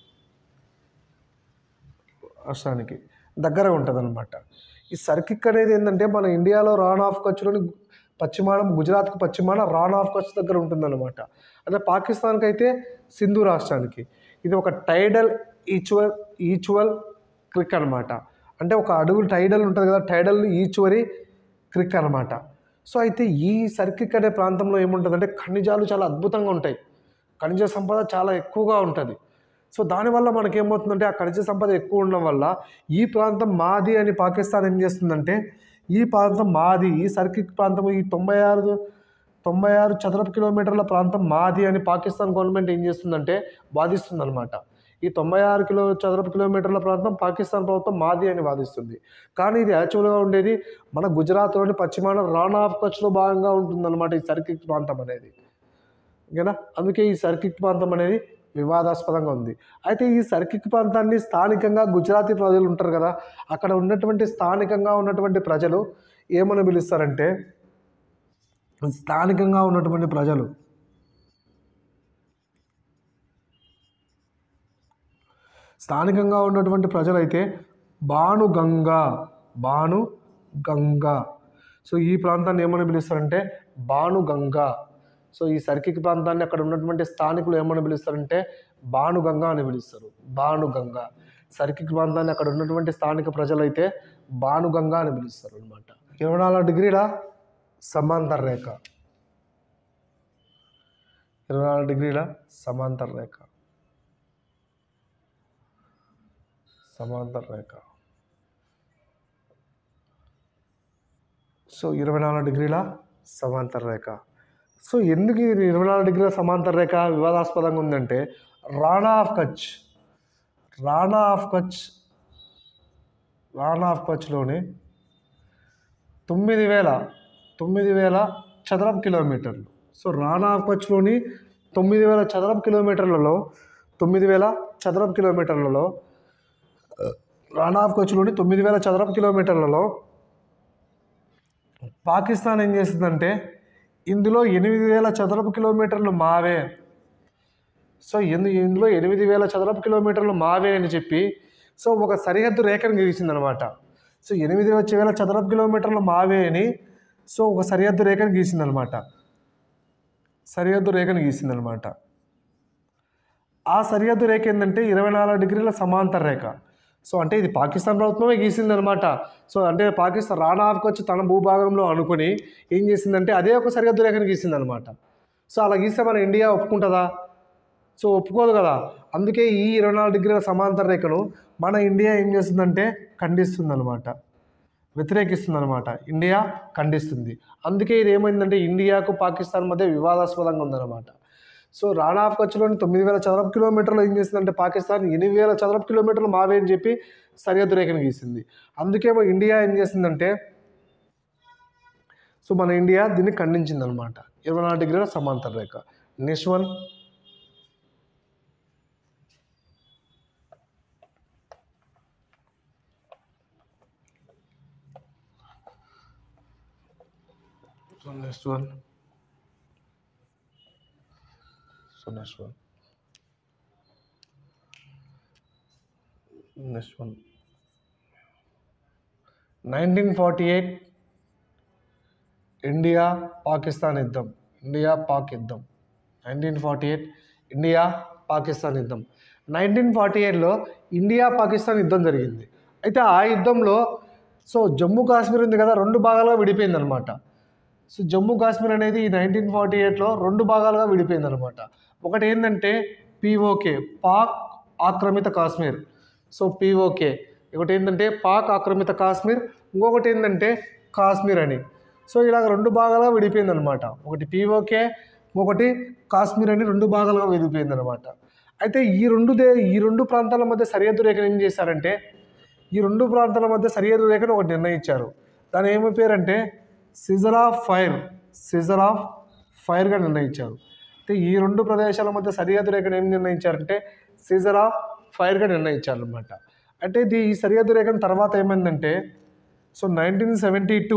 రాష్ట్రానికి దగ్గర ఉంటుంది అనమాట ఈ సర్కిక్ అనేది ఏంటంటే మన ఇండియాలో రాన్ ఆఫ్ కచ్లోని పశ్చిమాన గుజరాత్కు పశ్చిమాన రాన్ ఆఫ్ కచ్ దగ్గర ఉంటుందన్నమాట అదే పాకిస్తాన్కి అయితే సింధు రాష్ట్రానికి ఇది ఒక టైడల్ ఈచువల్ ఈచువల్ క్రిక్ అనమాట అంటే ఒక అడుగు టైడల్ ఉంటుంది కదా టైడల్ ఈచువరి క్రిక్ అనమాట సో అయితే ఈ సర్కిక్ అనే ప్రాంతంలో ఏముంటుందంటే ఖనిజాలు చాలా అద్భుతంగా ఉంటాయి ఖనిజ సంపద చాలా ఎక్కువగా ఉంటుంది సో దానివల్ల మనకి ఏమవుతుందంటే ఆ ఖనిజ సంపద ఎక్కువ ఉండడం వల్ల ఈ ప్రాంతం మాది అని పాకిస్తాన్ ఏం చేస్తుందంటే ఈ ప్రాంతం మాది ఈ సర్కిక్ ప్రాంతం ఈ తొంభై ఆరు తొంభై ఆరు చదరపు కిలోమీటర్ల ప్రాంతం మాది అని పాకిస్తాన్ గవర్నమెంట్ ఏం చేస్తుందంటే వాదిస్తుందన్నమాట ఈ తొంభై ఆరు కిలో చదరపు కిలోమీటర్ల ప్రాంతం పాకిస్తాన్ ప్రభుత్వం మాది అని వాదిస్తుంది కానీ ఇది యాక్చువల్గా ఉండేది మన గుజరాత్లోని పశ్చిమాన రాణా ఆఫ్ కచ్లో భాగంగా ఉంటుందన్నమాట ఈ సర్కిక్ ప్రాంతం అనేది ఓకేనా అందుకే ఈ సర్కిక్ ప్రాంతం అనేది వివాదాస్పదంగా ఉంది అయితే ఈ సర్కిక్ ప్రాంతాన్ని స్థానికంగా గుజరాతీ ప్రజలు ఉంటారు కదా అక్కడ ఉన్నటువంటి స్థానికంగా ఉన్నటువంటి ప్రజలు ఏమని పిలుస్తారంటే స్థానికంగా ఉన్నటువంటి ప్రజలు స్థానికంగా ఉన్నటువంటి ప్రజలైతే భానుగంగా భాను గంగా సో ఈ ప్రాంతాన్ని ఏమని పిలుస్తారంటే భానుగంగా సో ఈ సర్కిక్ ప్రాంతాన్ని అక్కడ ఉన్నటువంటి స్థానికులు ఏమని పిలుస్తారంటే భానుగంగా అని పిలుస్తారు భానుగంగా సర్కిక్ ప్రాంతాన్ని అక్కడ ఉన్నటువంటి స్థానిక ప్రజలైతే భానుగంగా అని పిలుస్తారు అనమాట ఇరవై నాలుగు డిగ్రీల సమాంతర రేఖ ఇరవై నాలుగు డిగ్రీల సమాంతర రేఖ సమాంతర రేఖ సో ఇరవై నాలుగు డిగ్రీల సమాంతర రేఖ సో ఎందుకు ఇది ఇరవై నాలుగు డిగ్రీల సమాంతర రేఖ వివాదాస్పదంగా ఉందంటే Rann of Kutch Rann of Kutch Rann of కచ్లోని తొమ్మిది వేల తొమ్మిది వేల చదరపు కిలోమీటర్లు సో రాణా ఆఫ్ కచ్లోని తొమ్మిది వేల చదరపు కిలోమీటర్లలో తొమ్మిది వేల చదరపు కిలోమీటర్లలో రాణా ఆఫ్ కచ్లోని తొమ్మిది వేల చదరపు కిలోమీటర్లలో పాకిస్తాన్ ఏం చేసిందంటే ఇందులో ఎనిమిది వేల చదరపు కిలోమీటర్లు మావే సో ఎందు ఇందులో ఎనిమిది వేల చదరపు కిలోమీటర్లు మావే అని చెప్పి సో ఒక సరిహద్దు రేఖను గీసిందనమాట సో ఎనిమిది వేల చదరపు కిలోమీటర్లు మావే అని సో ఒక సరిహద్దు రేఖను గీసిందనమాట సరిహద్దు రేఖను గీసిందనమాట ఆ సరిహద్దు రేఖ ఏంటంటే ఇరవై నాలుగు డిగ్రీల సమాంతర రేఖ సో అంటే ఇది పాకిస్తాన్ ప్రభుత్వమే గీసిందనమాట సో అంటే పాకిస్తాన్ రాణాఫ్కి వచ్చి తన భూభాగంలో అనుకుని ఏం చేసిందంటే అదే ఒక సరిహద్దు రేఖను గీసిందనమాట సో అలా గీస్తే మన ఇండియా ఒప్పుకుంటుందా సో ఒప్పుకోదు కదా అందుకే ఈ ఇరవై నాలుగు డిగ్రీల సమాంతర రేఖను మన ఇండియా ఏం చేస్తుందంటే ఖండిస్తుంది అనమాట వ్యతిరేకిస్తుంది అనమాట ఇండియా ఖండిస్తుంది అందుకే ఇది ఏమైందంటే ఇండియాకు పాకిస్తాన్ మధ్య వివాదాస్పదంగా ఉందన్నమాట సో రాణా ఆఫ్ కచ్లోని తొమ్మిది వేల చదరపు కిలోమీటర్లు ఏం చేసిందంటే పాకిస్తాన్ ఎనిమిది వేల చదరపు కిలోమీటర్లు మావే అని చెప్పి సరిహద్దు రేఖను గీసింది అందుకేమో ఇండియా ఏం చేసిందంటే సో మన ఇండియా దీన్ని ఖండించింది అనమాట ఇరవై నాలుగు డిగ్రీల సమాంతర రేఖ next one So next one. So next one. Next one. 1948 India Pakistan యుద్ధం ఇండియా పాక్ యుద్ధం nineteen forty eight India Pakistan యుద్ధం నైన్టీన్ ఫార్టీ ఎయిట్లో ఇండియా పాకిస్తాన్ యుద్ధం జరిగింది అయితే ఆ యుద్ధంలో సో జమ్మూ కాశ్మీర్ ఉంది కదా రెండు భాగాలుగా విడిపోయింది అనమాట సో జమ్మూ కాశ్మీర్ అనేది ఈ నైన్టీన్ ఫార్టీ ఎయిట్లో రెండు భాగాలుగా విడిపోయింది అనమాట ఒకటి ఏంటంటే పిఓకే పాక్ ఆక్రమిత కాశ్మీర్ సో పిఓకే ఒకటి ఏంటంటే పాక్ ఆక్రమిత కాశ్మీర్ ఇంకొకటి ఏంటంటే కాశ్మీర్ అని సో ఇలాగ రెండు భాగాలుగా విడిపోయింది అనమాట ఒకటి పిఓకే ఒకటి కాశ్మీర్ అని రెండు భాగాలుగా విడిపోయింది అనమాట అయితే ఈ రెండు దే ఈ రెండు ప్రాంతాల మధ్య సరిహద్దు రేఖను ఏం చేశారంటే ఈ రెండు ప్రాంతాల మధ్య సరిహద్దు రేఖను ఒకటి నిర్ణయించారు దాని ఏమి పేరంటే cease of fire cease of ఫైర్గా నిర్ణయించారు అయితే ఈ రెండు ప్రదేశాల మధ్య సరిహద్దు రేఖను ఏం నిర్ణయించారంటే సీజర్ ఆఫ్ ఫైర్గా నిర్ణయించారు అనమాట అంటే ఇది ఈ సరిహద్దు రేఖను తర్వాత ఏమైందంటే సో నైన్టీన్ సెవెంటీ టూ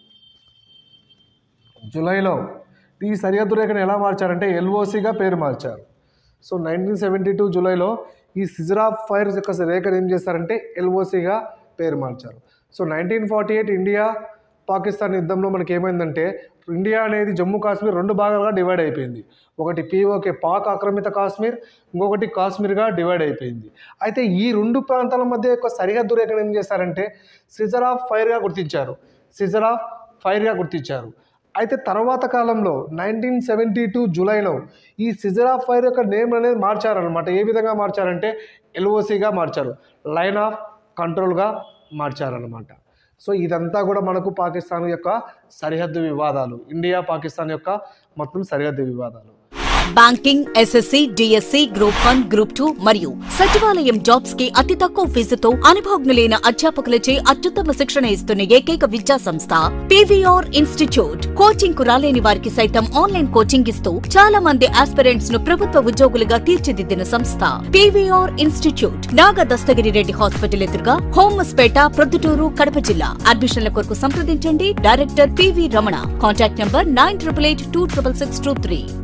జూలైలో ఈ సరిహద్దు రేఖను ఎలా మార్చారంటే ఎల్ఓసిగా పేరు మార్చారు సో నైన్టీన్ సెవెంటీ టూ జూలైలో ఈ సిజర్ ఆఫ్ ఫైర్ యొక్క రేఖను ఏం చేస్తారంటే ఎల్ఓసిగా పేరు మార్చారు so nineteen forty eight India Pakistan యుద్ధంలో మనకి ఏమైందంటే ఇండియా అనేది జమ్మూ కాశ్మీర్ రెండు భాగాలుగా డివైడ్ అయిపోయింది ఒకటి పీఓకే పాక్ ఆక్రమిత కాశ్మీర్ ఇంకొకటి కాశ్మీర్గా డివైడ్ అయిపోయింది అయితే ఈ రెండు ప్రాంతాల మధ్య యొక్క సరిహద్దు రేఖను ఏం చేశారంటే సిజర్ ఆఫ్ ఫైర్గా గుర్తించారు సిజర్ ఆఫ్ ఫైర్గా గుర్తించారు అయితే తర్వాత కాలంలో నైన్టీన్ సెవెంటీ టూ జూలైలో ఈ సిజర్ ఆఫ్ ఫైర్ యొక్క నేమ్ అనేది మార్చారనమాట ఏ విధంగా మార్చారంటే ఎల్ఓసిగా మార్చారు లైన్ ఆఫ్ కంట్రోల్గా మార్చారనమాట సో ఇదంతా కూడా మనకు పాకిస్తాన్ యొక్క సరిహద్దు వివాదాలు ఇండియా పాకిస్తాన్ యొక్క మొత్తం సరిహద్దు వివాదాలు banking SSC DSC group one group two మరియు సచివాలయం జాబ్స్ కి అతి తక్కువ ఫీజుతో అనుభవజ్ఞులైన అధ్యాపకులచే అత్యుత్తమ శిక్షణ ఇస్తున్న ఏకైక విద్యా సంస్థ పీవీఆర్ ఇన్స్టిట్యూట్ కోచింగ్ కు రాలేని వారికి సైతం ఆన్లైన్ కోచింగ్ ఇస్తూ చాలా మంది ఆస్పిరెంట్స్ ను ప్రభుత్వ ఉద్యోగులుగా తీర్చిదిద్దిన సంస్థ PVR institute Naga Dastagiri Reddy hospital ఎదురుగా హోమస్పేట ప్రొద్దుటూరు కడప జిల్లా అడ్మిషన్ల కొరకు సంప్రదించండి director PV Ramana contact number nine triple eight two triple six two three